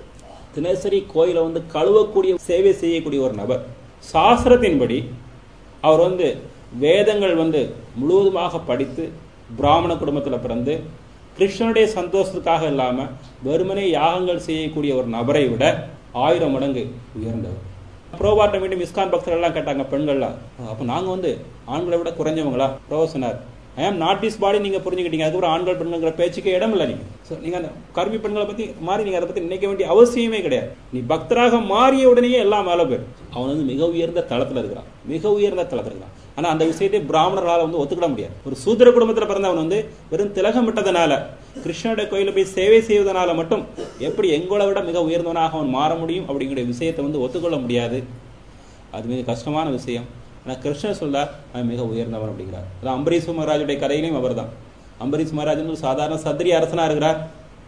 தினசரி கோயிலை வந்து கழுவக்கூடிய சேவை செய்யக்கூடிய ஒரு நபர் சாஸ்திரத்தின்படி அவர் வந்து வேதங்கள் வந்து முழுவதுமாக படித்து பிராமண குடும்பத்தில் பிறந்து கிருஷ்ணனுடைய சந்தோஷத்துக்காக இல்லாமல் வெறுமனே யாகங்கள் செய்யக்கூடிய ஒரு நபரை விட ஆயிரம் மடங்கு உயர்ந்தவர் புரோபாட்ட மீண்டும் இஸ்கான் பக்தர்கள்லாம் கேட்டாங்க பெண்கள்லாம் அப்போ நாங்கள் வந்து ஆண்களை விட குறைஞ்சவங்களா ப்ரோ சொன்னார் ஐ ஆம் நாட் திஸ் பாடி நீங்கள் புரிஞ்சுக்கிட்டீங்க அதுக்கப்புறம் ஆண்கள் பெண்கள்ங்கிற பேச்சுக்கு இடம் இல்லை நீங்கள் ஸோ நீங்கள் அந்த கர்மி பெண்களை பற்றி மாறி நீங்கள் அதை பற்றி நினைக்க வேண்டிய அவசியமே கிடையாது நீ பக்தராக மாறிய உடனேயே எல்லாம் மேலே போயிடும் அவன் வந்து மிக உயர்ந்த தளத்தில் இருக்கிறான் மிக உயர்ந்த தளத்தில் இருக்கிறான் ஆனால் அந்த விஷயத்தை பிராமணர்களால் வந்து ஒத்துக்கிட முடியாது ஒரு சூத்திர குடும்பத்தில் பிறந்தவன் வந்து வெறும் திலகம் விட்டதனால கிருஷ்ணனுடைய கோயிலில் போய் சேவை செய்வதனால மட்டும் எப்படி எங்களை விட மிக உயர்ந்தவனாக அவன் மாற முடியும் அப்படிங்கிற விஷயத்தை வந்து ஒத்துக்கொள்ள முடியாது அது மிக கஷ்டமான விஷயம் ஆனால் கிருஷ்ணன் சொல்றார் அவன் மிக உயர்ந்தவன் அப்படிங்கிறார் அது அம்பரீஷ் மகாராஜுடைய கதையிலையும் அவர் தான் அம்பரீஷ் மகாராஜன் ஒரு சாதாரண சத்திரிய அரசனா இருக்கிறார்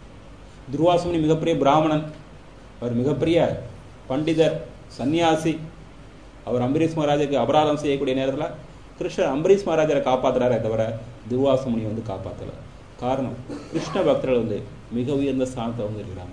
துர்வாசுமணி மிகப்பெரிய பிராமணன் அவர் மிகப்பெரிய பண்டிதர் சன்னியாசி அவர் அம்பரீஷ் மகாராஜுக்கு அபராதம் செய்யக்கூடிய நேரத்தில் கிருஷ்ணர் அம்பரீஷ் மகாராஜரை காப்பாத்துறாரே தவிர துர்வாசுமணி வந்து காப்பாற்றல காரணம் கிருஷ்ண பக்தர்கள் வந்து மிக உயர்ந்த ஸ்தானத்தை வந்து இருக்கிறாங்க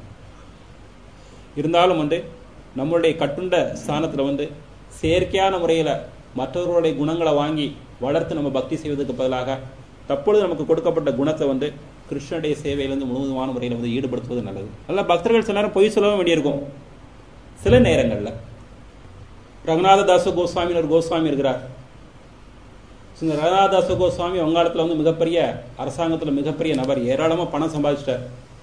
இருந்தாலும் வந்து நம்மளுடைய கட்டுண்ட ஸ்தானத்தில் வந்து செயற்கையான முறையில் மற்றவர்களுடைய குணங்களை வாங்கி வளர்த்து நம்ம பக்தி செய்வதற்கு பதிலாக தற்பொழுது நமக்கு கொடுக்கப்பட்ட குணத்தை வந்து கிருஷ்ணனுடைய சேவையிலிருந்து முழுவதுமான முறையில் வந்து ஈடுபடுத்துவது நல்லது நல்லா பக்தர்கள் சில நேரம் பொய் சொல்லவும் வேண்டியிருக்கும் சில நேரங்களில் ரகுநாத தாச கோஸ்வாமின்னு ஒரு கோஸ்வாமி இருக்கிறார் இந்த ரகுநாத தாச கோஸ்வாமி வங்காளத்தில் வந்து மிகப்பெரிய அரசாங்கத்தில் மிகப்பெரிய நபர் ஏராளமாக பணம் சம்பாதிச்சிட்டார்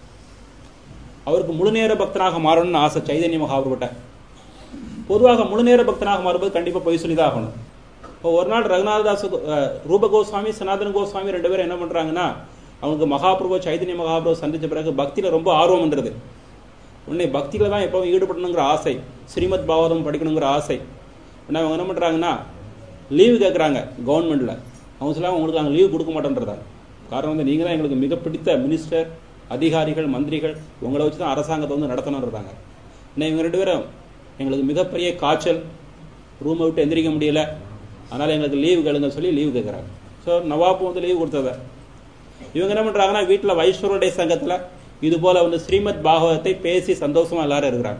அவருக்கு முழு நேர பக்தனாக மாறணும்னு ஆசை சைதன்ய மகாபுர்கிட்ட பொதுவாக முழு நேர பக்தனாக மாறும்போது கண்டிப்பாக பொய் சொல்லி தான் ஆகணும் இப்போ ஒரு நாள் ரகுநாததாச ரூப கோஸ்வாமி சனாதன கோஸ்வாமி ரெண்டு பேரும் என்ன பண்ணுறாங்கன்னா அவங்களுக்கு மகாபிரபு சைதன்ய மகாபிரபு சந்திச்ச பிறகு பக்தியில் ரொம்ப ஆர்வம்ன்றது உடனே பக்தியில் தான் எப்பவும் ஈடுபடணுங்கிற ஆசை ஸ்ரீமத் பாவதம் படிக்கணுங்கிற ஆசை உடனே அவங்க என்ன பண்ணுறாங்கன்னா லீவு கேட்குறாங்க கவர்மெண்ட்டில் அவங்க சொல்ல உங்களுக்கு நாங்கள் லீவு கொடுக்க மாட்டேன்றதாங்க காரணம் வந்து நீங்கள் தான் எங்களுக்கு மிக பிடித்த மினிஸ்டர் அதிகாரிகள் மந்திரிகள் உங்களை வச்சு தான் அரசாங்கத்தை வந்து நடத்தணுன்றாங்க இன்னும் இவங்க ரெண்டு பேரும் எங்களுக்கு மிகப்பெரிய காய்ச்சல் ரூமை விட்டு எந்திரிக்க முடியல அதனால் எங்களுக்கு லீவு கேளுங்க சொல்லி லீவு கேட்குறாங்க ஸோ நவாப்பு வந்து லீவு கொடுத்தத இவங்க என்ன பண்ணுறாங்கன்னா வீட்டில் வைஸ்வருடைய சங்கத்தில் இது போல் வந்து ஸ்ரீமத் பாகவதத்தை பேசி சந்தோஷமாக எல்லாரும் இருக்கிறாங்க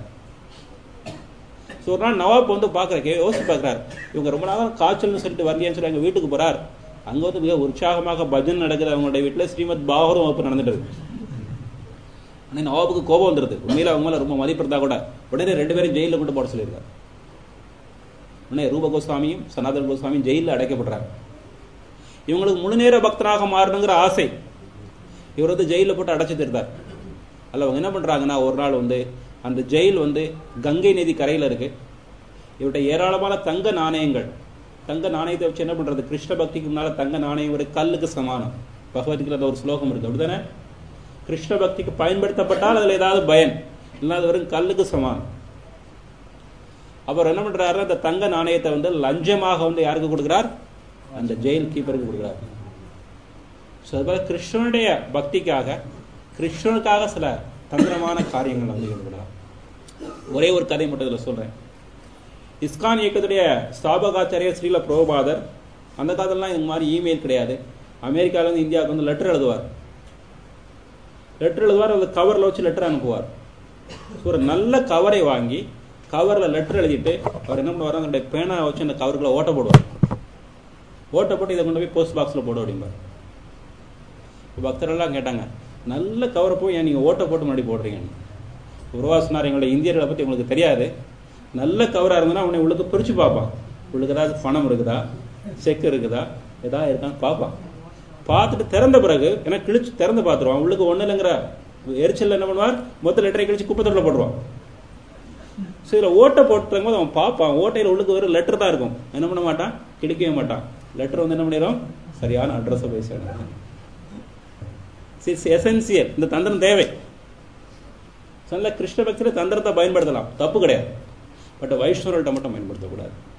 ஸோ ஒரு நாள் நவாப் வந்து பார்க்குறக்கே யோசிச்சு பார்க்குறாரு இவங்க ரொம்ப நாள் காய்ச்சல்னு சொல்லிட்டு வரலையான்னு சொல்லி எங்கள் வீட்டுக்கு போகிறார் அங்கே வந்து மிக உற்சாகமாக பஜன் நடக்குது அவங்களுடைய வீட்டில் ஸ்ரீமத் பாகவதம் வகுப்பு நடந்துட்டு இருக்கு ஆனால் நவாபுக்கு கோபம் வந்துடுது உண்மையில் அவங்க மேலே ரொம்ப மதிப்பு இருந்தால் கூட உடனே ரெண்டு பேரும் ஜெயிலில் கொண்டு போட சொல்லியிருக்காரு உடனே ரூப கோஸ்வாமியும் சனாதன கோஸ்வாமியும் ஜெயிலில் அடைக்கப்படுறாங்க இவங்களுக்கு முழு நேர பக்தனாக மாறணுங்கிற ஆசை இவர் வந்து ஜெயிலில் போட்டு அடைச்சி திருந்தார் அதில் அவங்க என்ன பண்ணுறாங்கன்னா ஒரு நாள் வந்து அந்த ஜெயில் வந்து கங்கை நதி கரையில் இருக்கு இவர்கிட்ட ஏராளமான தங்க நாணயங்கள் தங்க நாணயத்தை வச்சு என்ன பண்ணுறது கிருஷ்ண பக்திக்கு முன்னால் தங்க நாணயம் ஒரு கல்லுக்கு சமானம் பகவத்கீதை ஒரு ஸ்லோகம் இருக்கு அப்படிதானே கிருஷ்ண பக்திக்கு பயன்படுத்தப்பட்டால் அதில் ஏதாவது பயன் இல்லைன்னா அது வெறும் கல்லுக்கு சமானம் அவர் என்ன பண்றாரு அந்த தங்க நாணயத்தை வந்து லஞ்சமாக வந்து யாருக்கு கொடுக்கிறார் அந்த ஜெயில் கீப்பருக்கு கொடுக்கிறார் ஸோ அதுபோல கிருஷ்ணனுடைய பக்திக்காக கிருஷ்ணனுக்காக சில தந்திரமான காரியங்கள் வந்து ஈடுபடலாம் ஒரே ஒரு கதை மட்டும் இதில் சொல்றேன் இஸ்கான் இயக்கத்துடைய ஸ்தாபகாச்சாரியர் ஸ்ரீல பிரபுபாதர் அந்த காலத்துலலாம் இந்த மாதிரி இமெயில் கிடையாது அமெரிக்கால இருந்து இந்தியாவுக்கு வந்து லெட்டர் எழுதுவார் லெட்டர் எழுதுவார் அந்த கவரில் வச்சு லெட்டர் அனுப்புவார் ஸோ ஒரு நல்ல கவரை வாங்கி கவரில் லெட்டர் எழுதிட்டு அவர் என்ன பண்ணுவார் அதனுடைய பேனா வச்சு அந்த கவருக்குள்ள ஓட்ட போடுவார் ஓட்ட போட்டு இதை கொண்டு போய் போஸ்ட் பாக்ஸில் போட அப்படிம்பார் இப்போ பக்தரெல்லாம் கேட்டாங்க நல்ல கவரை போய் ஏன் நீங்கள் ஓட்ட போட்டு முன்னாடி போடுறீங்கன்னு உருவா சொன்னார் எங்களுடைய இந்தியர்களை பற்றி உங்களுக்கு தெரியாது நல்ல கவராக இருந்ததுன்னா அவனை உள்ளுக்கு பிரித்து பார்ப்பான் உள்ளுக்கு ஏதாவது பணம் இருக்குதா செக் இருக்குதா ஏதாவது இருக்கான்னு பார்ப்பான் பார்த்துட்டு திறந்த பிறகு ஏன்னா கிழிச்சு திறந்து பார்த்துருவான் உள்ளுக்கு ஒன்றும் இல்லைங்கிற எரிச்சல் என்ன பண்ணுவார் மொத்த லெட்டரை கிழிச்சு குப்பை தொட்டில் போட்டுருவான் ஸோ இதில் ஓட்டை போட்டுருக்கும் போது அவன் பார்ப்பான் ஓட்டையில் உள்ளுக்கு வெறும் லெட்டர் தான் இருக்கும் என்ன பண்ண மாட்டான் கிழிக்கவே மாட்டான் லெட்டர் வந்து என்ன பண்ணிடும் சரியான அட்ரஸை போய் சேரும் எசென்சியல் இந்த தந்திரம் தேவை நல்ல கிருஷ்ண பக்தியில் தந்திரத்தை பயன்படுத்தலாம் தப்பு கிடையாது பட் வைஷ்ணவர்கள்ட்ட மட்டும் பயன்படுத்தக்கூடாது